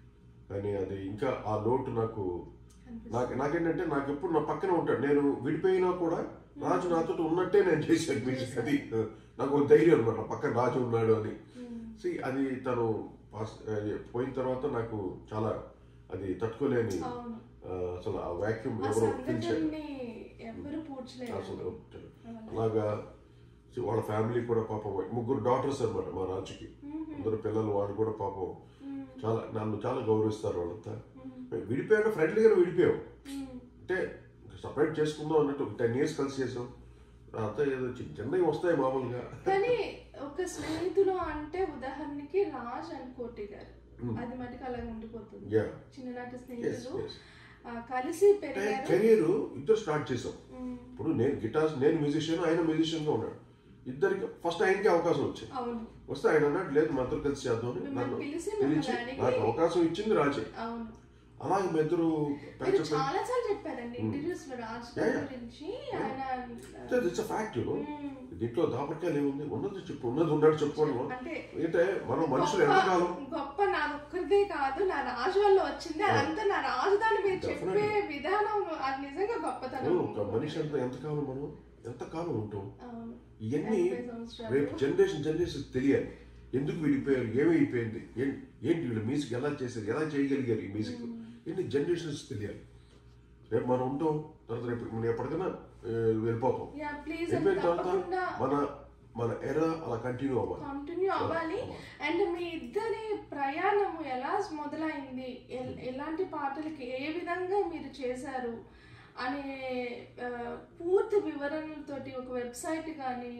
[SPEAKER 2] కానీ అది ఇంకా ఆ లోటు నాకు నాకు నాకేంటంటే నాకు ఎప్పుడు నా పక్కన ఉంటాడు నేను విడిపోయినా కూడా రాజు నాతో ఉన్నట్టే నేను చేశాను మ్యూజిక్ అది నాకు ఒక ధైర్యం అనమాట పక్కన రాజు ఉన్నాడు అని See, అది తను పాస్ అది పోయిన తర్వాత నాకు చాలా అది తట్టుకోలేని
[SPEAKER 1] అవును
[SPEAKER 2] ఆ, అసలు ఆ వాక్యూమ్
[SPEAKER 1] ఆ
[SPEAKER 2] ఎవరో ఫీల్ చేయలేదు
[SPEAKER 1] సంఘటనని ఎవ్వరు పూడ్చలేరు
[SPEAKER 2] అసలు అలాగా see, వాళ్ళ ఫ్యామిలీ కూడా పాపం ముగ్గురు డాటర్స్ అన్నమాట మా రాజుకి అందరు పిల్లలు వాళ్ళు కూడా పాపం చాలా నన్ను చాలా గౌరవిస్తారు వాళ్ళంతా విడిపోయాక ఫ్రెండ్లీగా విడిపోయాం అంటే సపరేట్ చేసుకుందాం అన్నట్టు ఒక టెన్ ఇయర్స్ కలిసి చేసాం తర్వాత ఏదో చిన్న చిన్నవి వస్తాయి మామూలుగా
[SPEAKER 1] కానీ ఒక స్నేహితులు అంటే ఉదాహరణకి రాజ్ అండ్ కోటి గారు అది మటుకు అలాగే ఉండిపోతుంది
[SPEAKER 2] యా
[SPEAKER 1] చిన్ననాటి
[SPEAKER 2] ఎస్
[SPEAKER 1] స్నేహితులు
[SPEAKER 2] ఎస్
[SPEAKER 1] ఆ, కలిసి పెరిగారు
[SPEAKER 2] కెరీర్ ఇద్దరు స్టార్ట్ చేసాం
[SPEAKER 1] మ్మ్.
[SPEAKER 2] ఇప్పుడు నేను గిటార్స్ నేను మ్యూజిషియన్ ఆయన మ్యూజిషియన్ గా ఉన్నాడు ఇద్దరికి ఫస్ట్ ఆయనకి అవకాశం వచ్చింది
[SPEAKER 1] అవును
[SPEAKER 2] వస్తే ఆయన అన్నాడు లేదు మా ఇద్దరు కలిసి చేద్దాం అని
[SPEAKER 1] మిమ్మల్ని
[SPEAKER 2] నన్ను
[SPEAKER 1] పిలిచి
[SPEAKER 2] పిలిచి
[SPEAKER 1] మిమ్మల్ని అడిగి-
[SPEAKER 2] నాకు అవకాశం ఇచ్చింది రాజే
[SPEAKER 1] అవును
[SPEAKER 2] అలాగే మా ఇద్దరు
[SPEAKER 1] మీరు
[SPEAKER 2] పెంచ
[SPEAKER 1] చాలా సార్లు చెప్పారండి ఇంటర్వ్యూస్ లో రాజ్ గారి
[SPEAKER 2] Yeah, yeah.
[SPEAKER 1] గురించి ఆయన
[SPEAKER 2] ఇట్స్ ఫ్యాక్ట్
[SPEAKER 1] మ్మ్.
[SPEAKER 2] దీంట్లో దాపరికాయలు ఏముంది ఉన్నది చెప్పు ఉన్నది ఉన్నాడు చెప్పుకోవడం
[SPEAKER 1] అంటే
[SPEAKER 2] అంటే మనం మనుషులు
[SPEAKER 1] గొప్ప-
[SPEAKER 2] ఎంతకాలం
[SPEAKER 1] గొప్ప నాది ఒక్కరిదే కాదు నా రాజు వల్ల వచ్చింది అదంతా నా రాజధాని మీరు చెప్పే విధానం అది నిజంగా గొప్పతనం
[SPEAKER 2] ఒక మనిషి అంతా ఎంతకాలం మనం ఎంతకాలం ఉంటాం
[SPEAKER 1] అవును.
[SPEAKER 2] ఇవన్నీ
[SPEAKER 1] ఎనభై సంవత్సరాలు.
[SPEAKER 2] రేపు జనరేషన్ జనరేషన్ తెలియాలి ఎందుకు విడిపోయారు ఏమి అయిపోయింది ఏం- ఏంటి వీళ్ళు మ్యూజిక్ ఎలా చేశారు ఎలా చేయగలిగారు ఈ మ్యూజిక్ ఎన్ని జనరేషన్స్ తెలియాలి రేపు మనం ఉంటాం తర్వాత రేపు మనం ఎప్పటికైనా ఆ, వెళ్ళిపోతాం
[SPEAKER 1] యా ప్లీజ్
[SPEAKER 2] వెళ్ళిపోయిన తర్వాత
[SPEAKER 1] తప్పకుండా
[SPEAKER 2] మన మన ఎరా అలా కంటిన్యూ అవ్వాలి
[SPEAKER 1] కంటిన్యూ అవ్వాలి అండ్ మీ ఇద్దరి ప్రయాణము ఎలా మొదలైంది ఎల్- ఎలాంటి పాటలకి ఏ విధంగా మీరు చేశారు అనే ఆ, పూర్తి వివరణలతోటి ఒక వెబ్సైట్ కానీ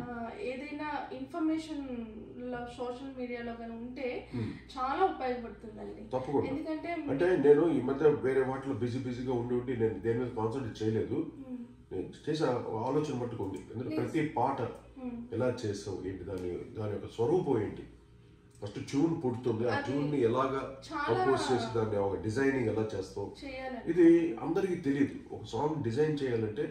[SPEAKER 1] ఏదైనా ఇన్ఫర్మేషన్ సోషల్ మీడియాలో కానీ ఉంటే చాలా ఉపయోగపడుతుందండి
[SPEAKER 2] తప్పకుండా
[SPEAKER 1] ఎందుకంటే
[SPEAKER 2] అంటే నేను ఈ మధ్య వేరే వాటిలో బిజీ బిజీగా ఉండి ఉండి నేను దేని మీద కాన్సన్ట్రేట్ చేయలేదు నేను చేసే ఆలోచన మట్టుకు ఉంది ఎందుకంటే ప్రతి పాట ఎలా చేస్తాం ఏంటి దాని దాని యొక్క స్వరూపం ఏంటి ఫస్ట్ ట్యూన్ పుడుతుంది ఆ ట్యూన్ ని ఎలాగా
[SPEAKER 1] చాలా-
[SPEAKER 2] కంపోజ్ చేసి దాన్ని ఒక డిజైనింగ్ ఎలా చేస్తాం
[SPEAKER 1] చేయాలండి
[SPEAKER 2] ఇది అందరికీ తెలియదు ఒక సాంగ్ డిజైన్ చేయాలంటే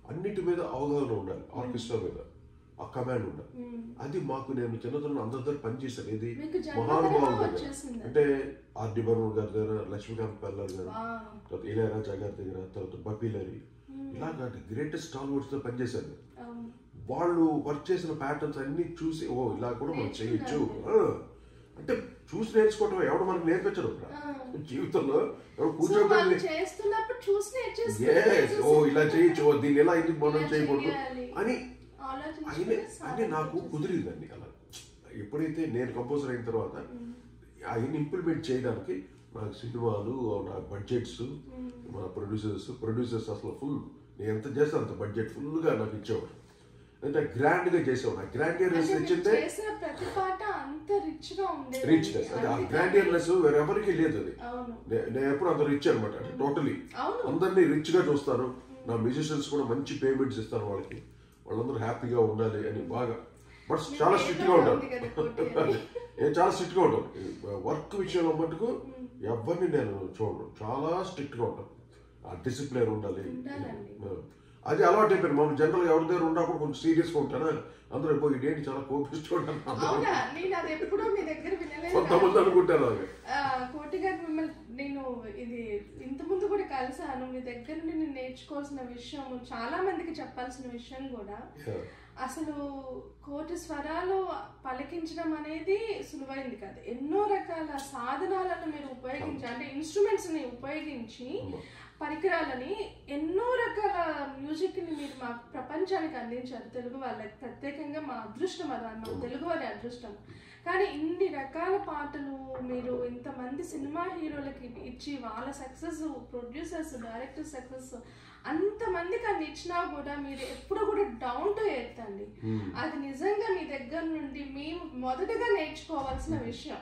[SPEAKER 2] అన్నిటి మీద అవగాహన ఉండాలి ఆర్కెస్ట్రా మీద ఆ కమాండ్ ఉండాలి
[SPEAKER 1] మ్మ్.
[SPEAKER 2] అది మాకు నేను చిన్నతనం అందరి దగ్గర పనిచేశాను ఇది
[SPEAKER 1] మీకు
[SPEAKER 2] మహానుభావుల
[SPEAKER 1] జన్మదినం
[SPEAKER 2] దగ్గర
[SPEAKER 1] వచ్చేసింది
[SPEAKER 2] అంటే ఆర్డి బర్మన్ గారి దగ్గర లక్ష్మీకాంత్ పల్లార్ గారు
[SPEAKER 1] వావ్.
[SPEAKER 2] తర్వాత ఇళయరాజా గారి దగ్గర తర్వాత బపీలరి ఇలాగ గ్రేటెస్ట్ స్టాల్ తో పనిచేశాను
[SPEAKER 1] అవును.
[SPEAKER 2] వాళ్ళు వర్క్ చేసిన ప్యాటర్న్స్ అన్ని చూసి ఓ ఇలా కూడా మనం చేయొచ్చు ఆ. అంటే చూసి నేర్చుకోవటం ఎవడు మనకు నేర్పించడు ఇక్కడ. జీవితంలో ఎవడు
[SPEAKER 1] సో
[SPEAKER 2] కూర్చోబెట్టి
[SPEAKER 1] వాళ్ళు చేస్తున్నప్పుడు చూసి
[SPEAKER 2] Yes,
[SPEAKER 1] నేర్చేసుకుంటారు.
[SPEAKER 2] ఓ ఇలా చేయొచ్చు ఓ దీన్ని ఎలా ఇది మనం
[SPEAKER 1] ఇలా
[SPEAKER 2] చేయకూడదు
[SPEAKER 1] చేయాలి.
[SPEAKER 2] అని
[SPEAKER 1] ఆలోచించుకుని
[SPEAKER 2] అయినా అంటే నాకు కుదిరిందండి అలా ఎప్పుడైతే నేను కంపోజర్ అయిన తర్వాత అవన్నీ ఇంప్లిమెంట్ చేయడానికి నాకు సినిమాలు నా బడ్జెట్స్ మన ప్రొడ్యూసర్స్ ప్రొడ్యూసర్స్ అసలు ఫుల్ నేను ఎంత చేస్తాను అంత బడ్జెట్ ఫుల్గా నాకు ఇచ్చేవాడు అంటే గ్రాండ్గా చేసేవాడు ఆ గ్రాండియర్నెస్
[SPEAKER 1] అంటే మీరు
[SPEAKER 2] ఇచ్చిందే
[SPEAKER 1] చేసిన ప్రతి పాట అంత రిచ్ గా ఉండేది
[SPEAKER 2] రిచ్నెస్ అంటే ఆ గ్రాండియర్నెస్ వేరెవరికి లేదు అది
[SPEAKER 1] అవును
[SPEAKER 2] నే- నేను ఎప్పుడు అంత రిచ్ అనమాట అంటే టోటలీ
[SPEAKER 1] అవును
[SPEAKER 2] అందరినీ రిచ్ గా చూస్తాను నా మ్యూజిషియన్స్ కూడా మంచి పేమెంట్స్ ఇస్తాను వాళ్ళకి వాళ్ళందరూ హ్యాపీగా ఉండాలి అని బాగా బట్ చాలా స్ట్రిక్ట్ గా ఉంటాను
[SPEAKER 1] ఉంది కదా కోటి అని.
[SPEAKER 2] నేను చాలా స్ట్రిక్ట్ గా ఉంటాను వర్క్ విషయంలో మటుకు ఎవరిని నేను చూడను చాలా స్ట్రిక్ట్ గా ఉంటాను ఆ డిసిప్లిన్ ఉండాలి
[SPEAKER 1] ఉండాలండి.
[SPEAKER 2] అది అలవాటు అయిపోయింది మామూలు జనరల్ ఎవరి దగ్గర ఉన్నప్పుడు కొంచెం సీరియస్ గా ఉంటాను అందరూ పోయి ఇదేంటి చాలా కోపిస్తూ ఉంటాను
[SPEAKER 1] అవునా నేను అది ఎప్పుడూ మీ దగ్గర వినలేదు
[SPEAKER 2] కొంతమంది అనుకుంటారు అలాగే
[SPEAKER 1] ఆ, కోటి గారు మిమ్మల్ని నేను ఇది ఇంత ముందు కూడా కలిసాను మీ దగ్గర నుండి నేను నేర్చుకోవాల్సిన విషయం చాలా మందికి చెప్పాల్సిన విషయం కూడా
[SPEAKER 2] Yeah.
[SPEAKER 1] అసలు కోటి స్వరాలు పలికించడం అనేది సులువైంది కాదు ఎన్నో రకాల సాధనాలను మీరు ఉపయోగించి అంటే ఇన్స్ట్రుమెంట్స్ ని ఉపయోగించి పరికరాలని ఎన్నో రకాల మ్యూజిక్ ని మీరు మా ప్రపంచానికి అందించారు తెలుగు వాళ్ళకి ప్రత్యేకంగా మా అదృష్టం అది మా తెలుగు వారి అదృష్టం కానీ ఇన్ని రకాల పాటలు మీరు ఇంతమంది సినిమా హీరోలకి ఇచ్చి వాళ్ళ సక్సెస్ ప్రొడ్యూసర్స్ డైరెక్టర్ సక్సెస్ అంతమందికి అన్ని ఇచ్చినా కూడా మీరు ఎప్పుడు కూడా డౌన్ టు ఎర్త్ అండి అది నిజంగా మీ దగ్గర నుండి మేము మొదటగా నేర్చుకోవాల్సిన విషయం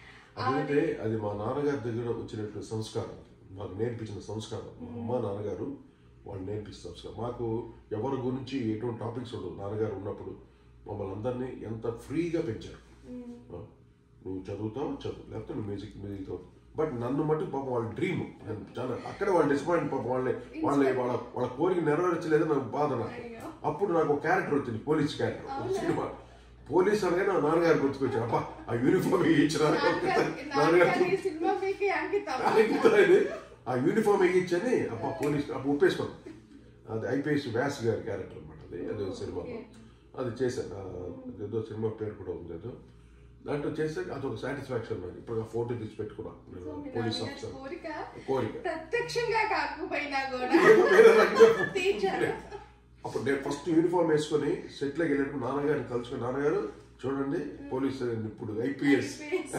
[SPEAKER 2] అదైతే అది మా నాన్నగారి దగ్గర వచ్చినటువంటి సంస్కారం మాకు నేర్పించిన సంస్కారం మా అమ్మ నాన్నగారు వాళ్ళు నేర్పించిన సంస్కారం మాకు ఎవరి గురించి ఎటువంటి టాపిక్స్ ఉండవు నాన్నగారు ఉన్నప్పుడు మమ్మల్ని అందరినీ ఎంత ఫ్రీగా పెంచారు
[SPEAKER 1] మ్మ్.
[SPEAKER 2] ఆ, నువ్వు చదువుతావు చదువు లేకపోతే నువ్వు మ్యూజిక్ మ్యూజిక్ బట్ నన్ను మటుకు పాపం వాళ్ళ డ్రీమ్ చాలా అక్కడే వాళ్ళు డిసప్పాయింట్ పాపం వాళ్ళని వాళ్ళ వాళ్ళ వాళ్ళ కోరిక నెరవేర్చలేదు నాకు బాధ నాకు
[SPEAKER 1] అయ్యో.
[SPEAKER 2] అప్పుడు నాకు ఒక క్యారెక్టర్ వచ్చింది పోలీస్ క్యారెక్టర్ సినిమా పోలీస్ అనగానే నా నాన్నగారు గుర్తుకొచ్చారు అబ్బా ఆ యూనిఫామ్ ఇచ్చిన
[SPEAKER 1] నాన్నగారు-
[SPEAKER 2] నాన్నగారు
[SPEAKER 1] నాన్నగారు ఈ సినిమా మీకే అంకితం
[SPEAKER 2] ఆగిపోయింది. ఆ యూనిఫామ్ ఎగించని అబ్బా పోలీస్ అప్పుడు ఒప్పేసుకోండి అది ఐపీఎస్ వ్యాస్ గారి క్యారెక్టర్ అనమాట అది అది ఒక సినిమాలో అది చేశాను ఆ, ఏదో సినిమా పేరు కూడా ఉంది ఏదో దాంట్లో చేసాక అదొక సాటిస్ఫాక్షన్ నాకు ఇప్పుడు ఫోటో తీసి పెట్టుకున్నాను
[SPEAKER 1] సో
[SPEAKER 2] నేను
[SPEAKER 1] మీ
[SPEAKER 2] పోలీస్
[SPEAKER 1] నాన్నగారి
[SPEAKER 2] ఆఫీసర్
[SPEAKER 1] కోరిక
[SPEAKER 2] కోరిక
[SPEAKER 1] ప్రత్యక్షంగా కాకపోయినా కూడా
[SPEAKER 2] ఏదో వేరే రకంగా
[SPEAKER 1] తీర్చారు
[SPEAKER 2] అప్పుడు నేను ఫస్ట్ యూనిఫామ్ వేసుకొని సెట్లోకి వెళ్ళినప్పుడు నాన్నగారిని కలుసుకుని నాన్నగారు చూడండి పోలీస్ ఇప్పుడు ఐపీఎస్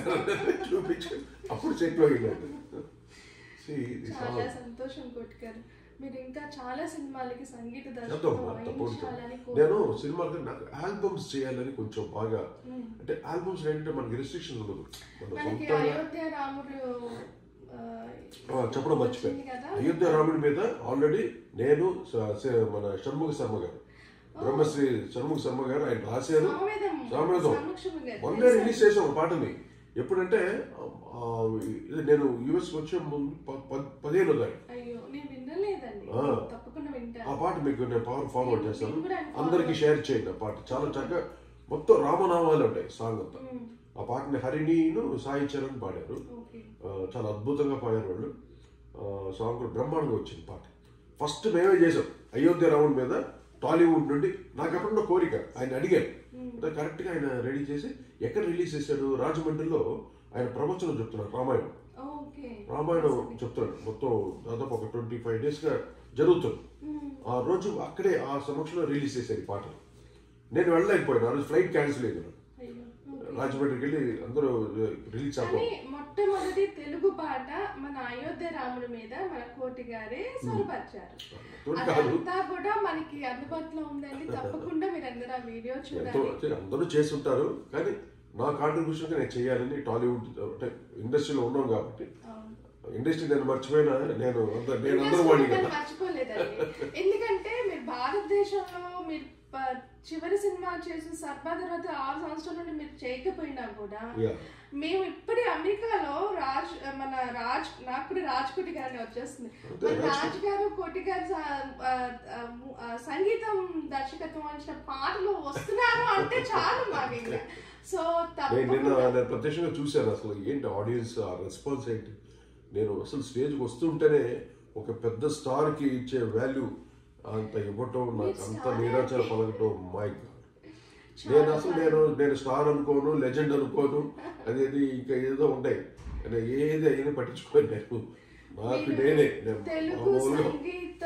[SPEAKER 2] చూపించి అప్పుడు సెట్లో వెళ్ళాను See, this
[SPEAKER 1] చాలా
[SPEAKER 2] all-
[SPEAKER 1] సంతోషం కొట్టుకారు మీరు ఇంకా చాలా సినిమాలకి సంగీత
[SPEAKER 2] చేద్దాం
[SPEAKER 1] దర్శకత్వం
[SPEAKER 2] తప్పకుండా
[SPEAKER 1] వహించాలని
[SPEAKER 2] నేను
[SPEAKER 1] కోరు-
[SPEAKER 2] సినిమాకి నాకు ఆల్బమ్స్ చేయాలని కొంచెం బాగా అంటే ఆల్బమ్స్ ఏంటంటే మనకి రెస్ట్రిక్షన్ ఉండదు మన
[SPEAKER 1] మనకి
[SPEAKER 2] సొంతంగా
[SPEAKER 1] అయోధ్య రాముడు ఆ,
[SPEAKER 2] ఆ, చెప్పడం మర్చిపోయాను
[SPEAKER 1] వచ్చింది కదా
[SPEAKER 2] అయోధ్య రాముడి మీద ఆల్రెడీ నేను స- స- మన షణ్ముఖ శర్మ గారు బ్రహ్మశ్రీ షణ్ముఖ శర్మ గారు ఆయన రాశారు
[SPEAKER 1] సామవేదం
[SPEAKER 2] సామవేదం.
[SPEAKER 1] సమక్షము గారు.
[SPEAKER 2] మొన్నే రిలీజ్ చేసాం ఒక పాటని ఎప్పుడంటే ఆ, ఇది నేను యుఎస్ వచ్చే ముందు ప- ప- పదిహేనో తారీఖు
[SPEAKER 1] అయ్యో నేను వినలేదండి
[SPEAKER 2] ఆ.
[SPEAKER 1] తప్పకుండా
[SPEAKER 2] ఆ
[SPEAKER 1] వింటాను
[SPEAKER 2] పాట మీకు నేను పవర్ ఫార్వర్డ్ చేస్తాను
[SPEAKER 1] నేను కూడా
[SPEAKER 2] అందరికి షేర్ చేయండి ఆ పాట చాలా చక్కగా మొత్తం రామనామాలు ఉంటాయి సాంగ్ అంతా
[SPEAKER 1] మ్మ్.
[SPEAKER 2] ఆ పాటని హరిణిను సాయి చరణ్ పాడారు
[SPEAKER 1] ఓకే
[SPEAKER 2] ఆ, చాలా అద్భుతంగా పాడారు వాళ్ళు ఆ, సాంగ్ కూడా బ్రహ్మాండంగా వచ్చింది పాట ఫస్ట్ మేమే చేసాం అయోధ్య రాముడి మీద టాలీవుడ్ నుండి నాకు ఎప్పుడున్న కోరిక ఆయన అడిగారు అంటే కరెక్ట్గా ఆయన రెడీ చేసి ఎక్కడ రిలీజ్ చేశాడు రాజమండ్రిలో ఆయన ప్రవచనం చెప్తున్నారు రామాయణం
[SPEAKER 1] ఓకే
[SPEAKER 2] రామాయణం చెప్తున్నాడు మొత్తం దాదాపు ఒక ట్వంటీ ఫైవ్ డేస్గా జరుగుతుంది
[SPEAKER 1] మ్మ్.
[SPEAKER 2] ఆ రోజు అక్కడే ఆ సమక్షంలో రిలీజ్ చేశారు ఈ పాటలు నేను వెళ్ళలేకపోయాను ఆ రోజు ఫ్లైట్ క్యాన్సిల్ అయింది నాకు.
[SPEAKER 1] అయ్యో
[SPEAKER 2] రాజమండ్రికి వెళ్ళి అందరూ రిలీజ్ చేద్దాం
[SPEAKER 1] కానీ మొట్టమొదటి తెలుగు పాట మన అయోధ్య రాముడి మీద మన కోటి గారే స్వరపరిచారు
[SPEAKER 2] తోటి కాదు
[SPEAKER 1] అదంతా కూడా మనకి అందుబాటులో ఉందండి తప్పకుండా మీరు అందరూ ఆ వీడియో
[SPEAKER 2] ఎంతో
[SPEAKER 1] చూడాలి
[SPEAKER 2] అంటే అందరూ చేసి ఉంటారు కానీ నా కాంట్రిబ్యూషన్ నేను చేయాలని టాలీవుడ్ అంటే ఇండస్ట్రీలో ఉన్నాం కాబట్టి
[SPEAKER 1] అవును.
[SPEAKER 2] ఇండస్ట్రీ నేను మర్చిపోయినా నేను అంత నేను అందరూ
[SPEAKER 1] ఇండస్ట్రీ
[SPEAKER 2] వాడి
[SPEAKER 1] మిమ్మల్ని
[SPEAKER 2] కదా
[SPEAKER 1] మర్చిపోలేదండి ఎందుకంటే మీరు భారతదేశంలో మీరు ప- చివరి సినిమా చేసిన సర్బా తర్వాత ఆరు సంవత్సరాల నుండి మీరు చేయకపోయినా కూడా
[SPEAKER 2] Yeah.
[SPEAKER 1] మేము ఇప్పటి అమెరికాలో రాజ్ మన రాజ్ నాకు కూడా రాజ్ కోటి గారు అని వచ్చేస్తుంది
[SPEAKER 2] అంతే,
[SPEAKER 1] మన
[SPEAKER 2] రాజ్
[SPEAKER 1] రాజ్ గారు కోటి గారు స- ఆ, ఆ, ము- ఆ, సంగీతం దర్శకత్వం వహించిన పాటలు వస్తున్నారు అంటే చాలు మాకు ఇంకా సో
[SPEAKER 2] నేను నిన్న
[SPEAKER 1] తప్పకుండా
[SPEAKER 2] నేను ప్రత్యక్షంగా చూశాను అసలు ఏంటి ఆడియన్స్ ఆ రెస్పాన్స్ ఏంటి నేను అసలు స్టేజ్కి వస్తుంటేనే ఒక పెద్ద స్టార్కి ఇచ్చే వాల్యూ అంత ఇవ్వటం నాకు అంత
[SPEAKER 1] star
[SPEAKER 2] నీరాచర
[SPEAKER 1] అంటే-
[SPEAKER 2] పలకటం మై
[SPEAKER 1] చాలా
[SPEAKER 2] నేను అసలు
[SPEAKER 1] బాగా-
[SPEAKER 2] నేను నేను స్టార్ అనుకోను లెజెండ్ అనుకోను అదేది ఇంకా ఏదో ఉంటాయి నేను ఏది అయినా పట్టించుకోను నేను నాకు
[SPEAKER 1] మీరు
[SPEAKER 2] నేనే నేను
[SPEAKER 1] తెలుగు
[SPEAKER 2] మామూలుగా
[SPEAKER 1] సంగీత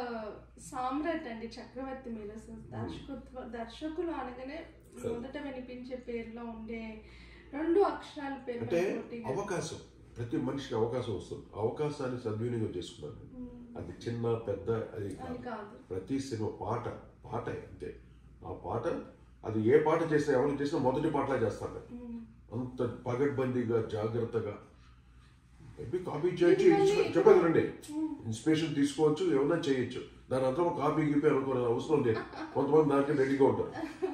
[SPEAKER 1] సామ్రాట్ అండి చక్రవర్తి మీరు అసలు దర్శకత్వ దర్శకులు అనగానే మొదట వినిపించే పేరులో ఉండే రెండు అక్షరాల పేరు
[SPEAKER 2] అంటే
[SPEAKER 1] మన కోటి గారు.
[SPEAKER 2] అవకాశం ప్రతి మనిషికి అవకాశం వస్తుంది అవకాశాన్ని సద్వినియోగం చేసుకున్నాను
[SPEAKER 1] మ్మ్.
[SPEAKER 2] అది చిన్న పెద్ద అది
[SPEAKER 1] అది
[SPEAKER 2] కాదు
[SPEAKER 1] కాదు
[SPEAKER 2] ప్రతి సినిమా పాట పాట అంతే ఆ పాట అది ఏ పాట చేసినా ఎవరు చేసినా మొదటి పాటలా చేస్తాను నేను.
[SPEAKER 1] మ్మ్.
[SPEAKER 2] అంత పగడ్బందీగా జాగ్రత్తగా మేబీ కాపీ చేయొచ్చు
[SPEAKER 1] ఇది మళ్ళీ
[SPEAKER 2] ఇన్స్పి- చెప్పదు రండి ఇన్స్పిరేషన్ తీసుకోవచ్చు ఏమన్నా చేయొచ్చు దాని అంతా కాపీ గీపీ అనుకోని అవసరం లేదు కొంతమంది దానికి రెడీగా ఉంటారు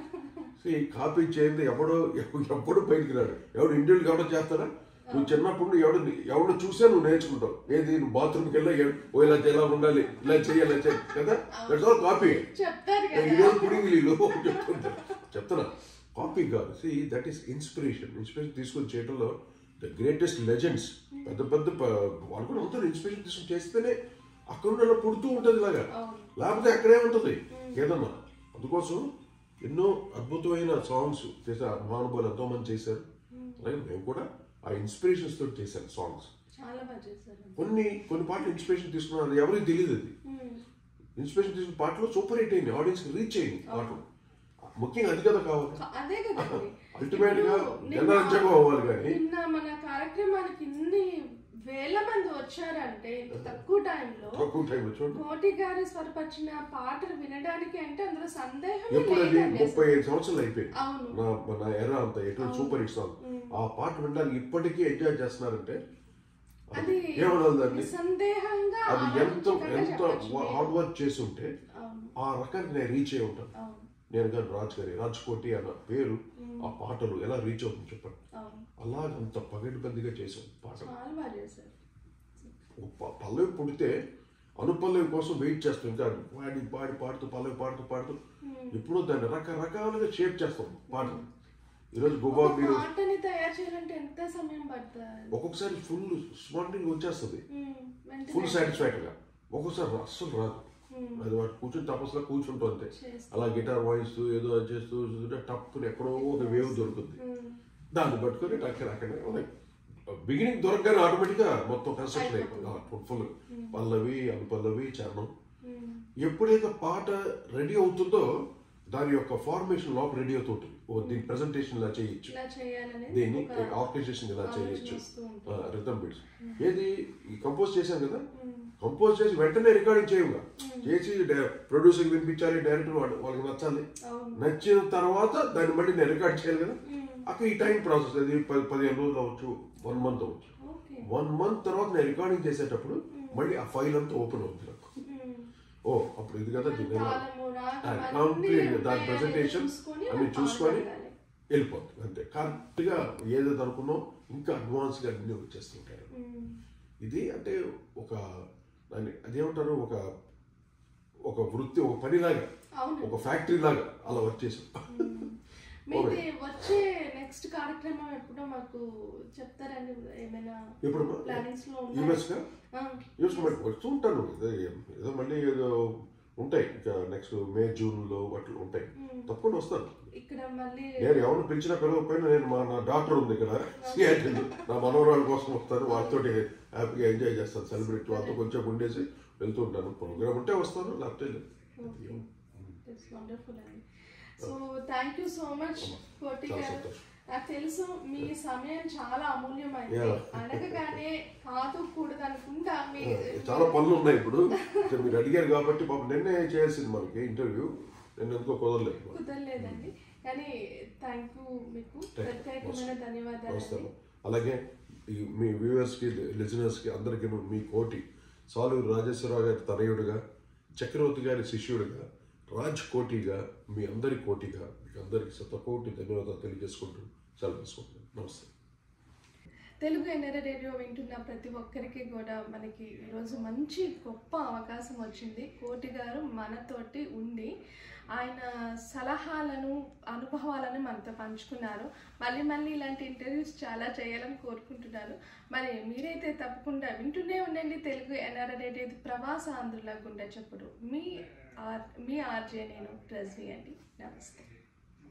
[SPEAKER 2] సో ఈ కాపీ చేయండి ఎవడో ఎవ- ఎవడు బయటికి రాడు ఎవడు ఇండియన్ ఎవడో చేస్తారా నువ్వు చిన్నప్పుడు ఎవడు ఎవడు చూసే నువ్వు నేర్చుకుంటావు ఏది నువ్వు బాత్రూమ్కి వెళ్ళా ఏ- ఓ ఇలా ఇలా ఉండాలి ఇలా చేయాలి ఇలా చేయాలి కదా దట్స్ ఆల్ కాపీ
[SPEAKER 1] చెప్తారు
[SPEAKER 2] ఇదే
[SPEAKER 1] కదా
[SPEAKER 2] పుడింగిలీలు చెప్తుంటా చెప్తున్నా కాపీ కాదు see that is inspiration inspiration తీసుకొని చేయడంలో ద గ్రేటెస్ట్ లెజెండ్స్ పెద్ద పెద్ద ప- వాళ్ళు కూడా ఉంటారు ఇన్స్పిరేషన్ తీసుకొని చేస్తేనే అక్కడ ఉన్న పుడుతూ ఉంటుంది ఇలాగా
[SPEAKER 1] అవును.
[SPEAKER 2] లేకపోతే అక్కడే ఉంటుంది ఏదన్నా అందుకోసం ఎన్నో అద్భుతమైన సాంగ్స్ చేశారు మహానుభావులు ఎంతో మంది చేశారు అలాగే మేము కూడా ఆ ఇన్స్పిరేషన్స్ తోటి చేశాను సాంగ్స్
[SPEAKER 1] చాలా బాగా చేశారు
[SPEAKER 2] కొన్ని కొన్ని పాటలు ఇన్స్పిరేషన్ తీసుకున్నారు అది ఎవరికి తెలియదు అది
[SPEAKER 1] మ్మ్.
[SPEAKER 2] ఇన్స్పిరేషన్ తీసుకున్న పాటలు సూపర్ హిట్ అయింది ఆడియన్స్ రీచ్ అయింది పాటలు ముఖ్యంగా అది కదా కావాలి
[SPEAKER 1] అదే కదండి
[SPEAKER 2] Ultimate గా
[SPEAKER 1] ఇప్పుడు నిన్న-
[SPEAKER 2] జనరంజకం అవ్వాలి కానీ.
[SPEAKER 1] నిన్న మన కార్యక్రమానికి ఇన్ని వేల మంది వచ్చారంటే ఇంత తక్కువ టైంలో
[SPEAKER 2] తక్కువ టైం చూడండి
[SPEAKER 1] కోటి గారి స్వరపరిచిన పాటలు వినడానికి అంటే అందులో సందేహం
[SPEAKER 2] ఎప్పుడు అది
[SPEAKER 1] లేదండి
[SPEAKER 2] ముప్పై ఐదు సంవత్సరాలు అయిపోయింది
[SPEAKER 1] అవును
[SPEAKER 2] నా నా ఎర్ర అంత ఎటువంటి సూపర్ హిట్ సాంగ్ ఆ పాట వినడానికి ఇప్పటికీ ఎంజాయ్ చేస్తున్నారంటే
[SPEAKER 1] అది
[SPEAKER 2] ఏమనాలి దాన్ని
[SPEAKER 1] నిస్సందేహంగా
[SPEAKER 2] అది ఎంత
[SPEAKER 1] ఆలోచించకుండా
[SPEAKER 2] ఎంత
[SPEAKER 1] చెప్పొచ్చు.
[SPEAKER 2] హార్డ్ వర్క్ చేసి ఉంటే
[SPEAKER 1] అవును
[SPEAKER 2] ఆ రకానికి నేను రీచ్ అయి ఉంటాను
[SPEAKER 1] అవును
[SPEAKER 2] నేను కానీ రాజ్ గారి రాజ్ కోటి అన్న పేరు ఆ పాటలు ఎలా రీచ్ అవుతుంది చెప్పండి
[SPEAKER 1] అవును
[SPEAKER 2] అలాగంత పగటిబందిగా చేసాం పాటలు
[SPEAKER 1] చాలా బాగా చేశారు
[SPEAKER 2] ఒక ప- పల్లవి పుడితే అనుపల్లవి కోసం వెయిట్ చేస్తాం ఇంకా పాడి పాడి పాడుతూ పల్లవి పాడుతూ పాడుతూ ఎప్పుడో దాన్ని రకరకాలుగా షేప్ చేస్తాం పాటలు ఈరోజు గోవా
[SPEAKER 1] ఒక
[SPEAKER 2] మీరు
[SPEAKER 1] పాటని తయారు చేయాలంటే ఎంత సమయం పడుతుంది
[SPEAKER 2] ఒక్కొక్కసారి ఫుల్ స్పాంటింగ్ వచ్చేస్తుంది
[SPEAKER 1] మ్మ్. వెంటనే
[SPEAKER 2] ఫుల్ సాటిస్ఫైడ్గా ఒక్కొక్కసారి అస్సలు రాదు
[SPEAKER 1] మ్మ్.
[SPEAKER 2] అది వాడు కూర్చొని తపస్సులా కూర్చుంటూ అంతే
[SPEAKER 1] చేస్తూ.
[SPEAKER 2] అలా గిటార్ వాయిస్తూ ఏదో అది చేస్తూ చూస్తుంటే టప్పుని ఎక్కడో ఒక వేవ్ దొరుకుతుంది
[SPEAKER 1] మ్మ్.
[SPEAKER 2] దాన్ని పట్టుకొని అక్కడ అక్కడ బిగినింగ్ దొరకగానే ఆటోమేటిక్గా మొత్తం కన్స్ట్రక్షన్ అయిపోయింది ఫుల్ పల్లవి అనుపల్లవి చరణం
[SPEAKER 1] మ్మ్.
[SPEAKER 2] ఎప్పుడైతే పాట రెడీ అవుతుందో దాని యొక్క ఫార్మేషన్ లోపల రెడీ అవుతుంటుంది ఓ దీని ప్రెజెంటేషన్ ఇలా చేయొచ్చు
[SPEAKER 1] ఇలా చేయాలనేది
[SPEAKER 2] దీన్ని
[SPEAKER 1] ఒక
[SPEAKER 2] ఆర్కెస్ట్రేషన్ ఇలా
[SPEAKER 1] ఆలోచన
[SPEAKER 2] చేయొచ్చు
[SPEAKER 1] వస్తూ ఉంటుంది.
[SPEAKER 2] రిథమ్ బీట్స్ ఏది ఈ కంపోజ్ చేశాం కదా
[SPEAKER 1] మ్మ్.
[SPEAKER 2] కంపోజ్ చేసి వెంటనే రికార్డింగ్ చేయంగా చేసి ప్రొడ్యూసర్కి వినిపించాలి డైరెక్టర్ వాళ్ళకి నచ్చాలి
[SPEAKER 1] అవును
[SPEAKER 2] నచ్చిన తర్వాత దాన్ని మళ్ళీ నేను రికార్డ్ చేయాలి కదా
[SPEAKER 1] మ్మ్.
[SPEAKER 2] అక్కడ ఈ టైం ప్రాసెస్ అది పది పదిహేను రోజులు అవ్వచ్చు వన్ మంత్ అవ్వచ్చు
[SPEAKER 1] ఓకే
[SPEAKER 2] వన్ మంత్ తర్వాత నేను రికార్డింగ్ చేసేటప్పుడు మళ్ళీ ఆ ఫైల్ అంతా ఓపెన్ అవుతుంది నాకు
[SPEAKER 1] మ్మ్.
[SPEAKER 2] ఓ అప్పుడు ఇది కదా దీని ఎలా
[SPEAKER 1] తాళము, రాగం అన్నీ
[SPEAKER 2] కంప్లీట్ దాని
[SPEAKER 1] ఉన్నాయా
[SPEAKER 2] ప్రెజెంటేషన్
[SPEAKER 1] చూసుకొని
[SPEAKER 2] అన్ని
[SPEAKER 1] మనం
[SPEAKER 2] చూసుకొని
[SPEAKER 1] పాడగలగాలి.
[SPEAKER 2] వెళ్ళిపోతుంది అంతే కరెక్ట్గా ఏదైతే అనుకున్నాం ఇంకా అడ్వాన్స్గా అన్ని వచ్చేస్తుంటాయి
[SPEAKER 1] మ్మ్.
[SPEAKER 2] ఇది అంటే ఒక దాన్ని అదేమంటారు ఒక ఒక వృత్తి ఒక పనిలాగా
[SPEAKER 1] అవును
[SPEAKER 2] ఒక ఫ్యాక్టరీ లాగా అలా వర్క్ చేసాం
[SPEAKER 1] మీది వచ్చే నెక్స్ట్ కార్యక్రమం ఎప్పుడో మాకు చెప్తారండి ఏమైనా
[SPEAKER 2] ఇప్పుడు
[SPEAKER 1] ప్లానింగ్స్ లో
[SPEAKER 2] యూఎస్ గా
[SPEAKER 1] ఆ,
[SPEAKER 2] యూఎస్ వస్తూ ఉంటాను ఇదే ఏదో మళ్ళీ ఏదో ఉంటాయి ఇంకా నెక్స్ట్ మే జూన్ లో అట్లా ఉంటాయి
[SPEAKER 1] మ్మ్.
[SPEAKER 2] తప్పకుండా వస్తాను
[SPEAKER 1] ఇక్కడ మళ్ళీ
[SPEAKER 2] నేను ఎవరిని పిలిచినా పిలవకపోయినా నేను మా నా డాక్టర్ ఉంది ఇక్కడ సియాటిల్ నా మనవరాల కోసం వస్తాను వాళ్ళతో హ్యాపీగా ఎంజాయ్ చేస్తాను సెలబ్రేట్ వాళ్ళతో కొంచెం ఉండేసి వెళ్తూ ఉంటాను ప్రోగ్రామ్ ఉంటే వస్తాను లేకపోతే లేదు
[SPEAKER 1] ఇట్స్ వండర్ఫుల్ అండి so thank you so much Koti
[SPEAKER 2] చాలా
[SPEAKER 1] గారు
[SPEAKER 2] సంతోషం.
[SPEAKER 1] నాకు తెలుసు మీ సమయం చాలా అమూల్యమైంది
[SPEAKER 2] Yeah.
[SPEAKER 1] అడగగానే కాదు కూడదు అనుకుంటా మీ
[SPEAKER 2] చాలా పనులు ఉన్నాయి ఇప్పుడు సో మీరు అడిగారు కాబట్టి పాపం నిన్నే చేయాల్సింది మనకి ఇంటర్వ్యూ నేను ఎందుకో కుదరలేదు
[SPEAKER 1] కుదరలేదండి కానీ థ్యాంక్ యూ మీకు
[SPEAKER 2] Thank you.
[SPEAKER 1] ప్రత్యేకమైన ధన్యవాదాలు
[SPEAKER 2] నమస్కారం అలాగే ఈ మీ వ్యూవర్స్కి లిజనర్స్కి అందరికీ మీ కోటి సాలూరు రాజేశ్వరరావు గారి తనయుడిగా చక్రవర్తి గారి శిష్యుడిగా రాజ్ కోటిగా మీ అందరి కోటిగా మీకు అందరికీ శతకోటి ధన్యవాదాలు తెలియజేసుకుంటూ సెలవు తీసుకుంటున్నాను నమస్తే
[SPEAKER 1] తెలుగు ఎన్ఆర్ రేడియో వింటున్న ప్రతి ఒక్కరికి కూడా మనకి ఈరోజు మంచి గొప్ప అవకాశం వచ్చింది కోటి గారు మనతోటి ఉండి ఆయన సలహాలను అనుభవాలను మనతో పంచుకున్నారు మళ్ళీ మళ్ళీ ఇలాంటి ఇంటర్వ్యూస్ చాలా చేయాలని కోరుకుంటున్నాను మరి మీరైతే తప్పకుండా వింటూనే ఉండండి తెలుగు ఎన్ఆర్ రేడియో ఇది ప్రవాస ఆంధ్రుల గుండె చెప్పుడు మీ ఆర్ మీ ఆర్జే నేను రజనీ అండి నమస్తే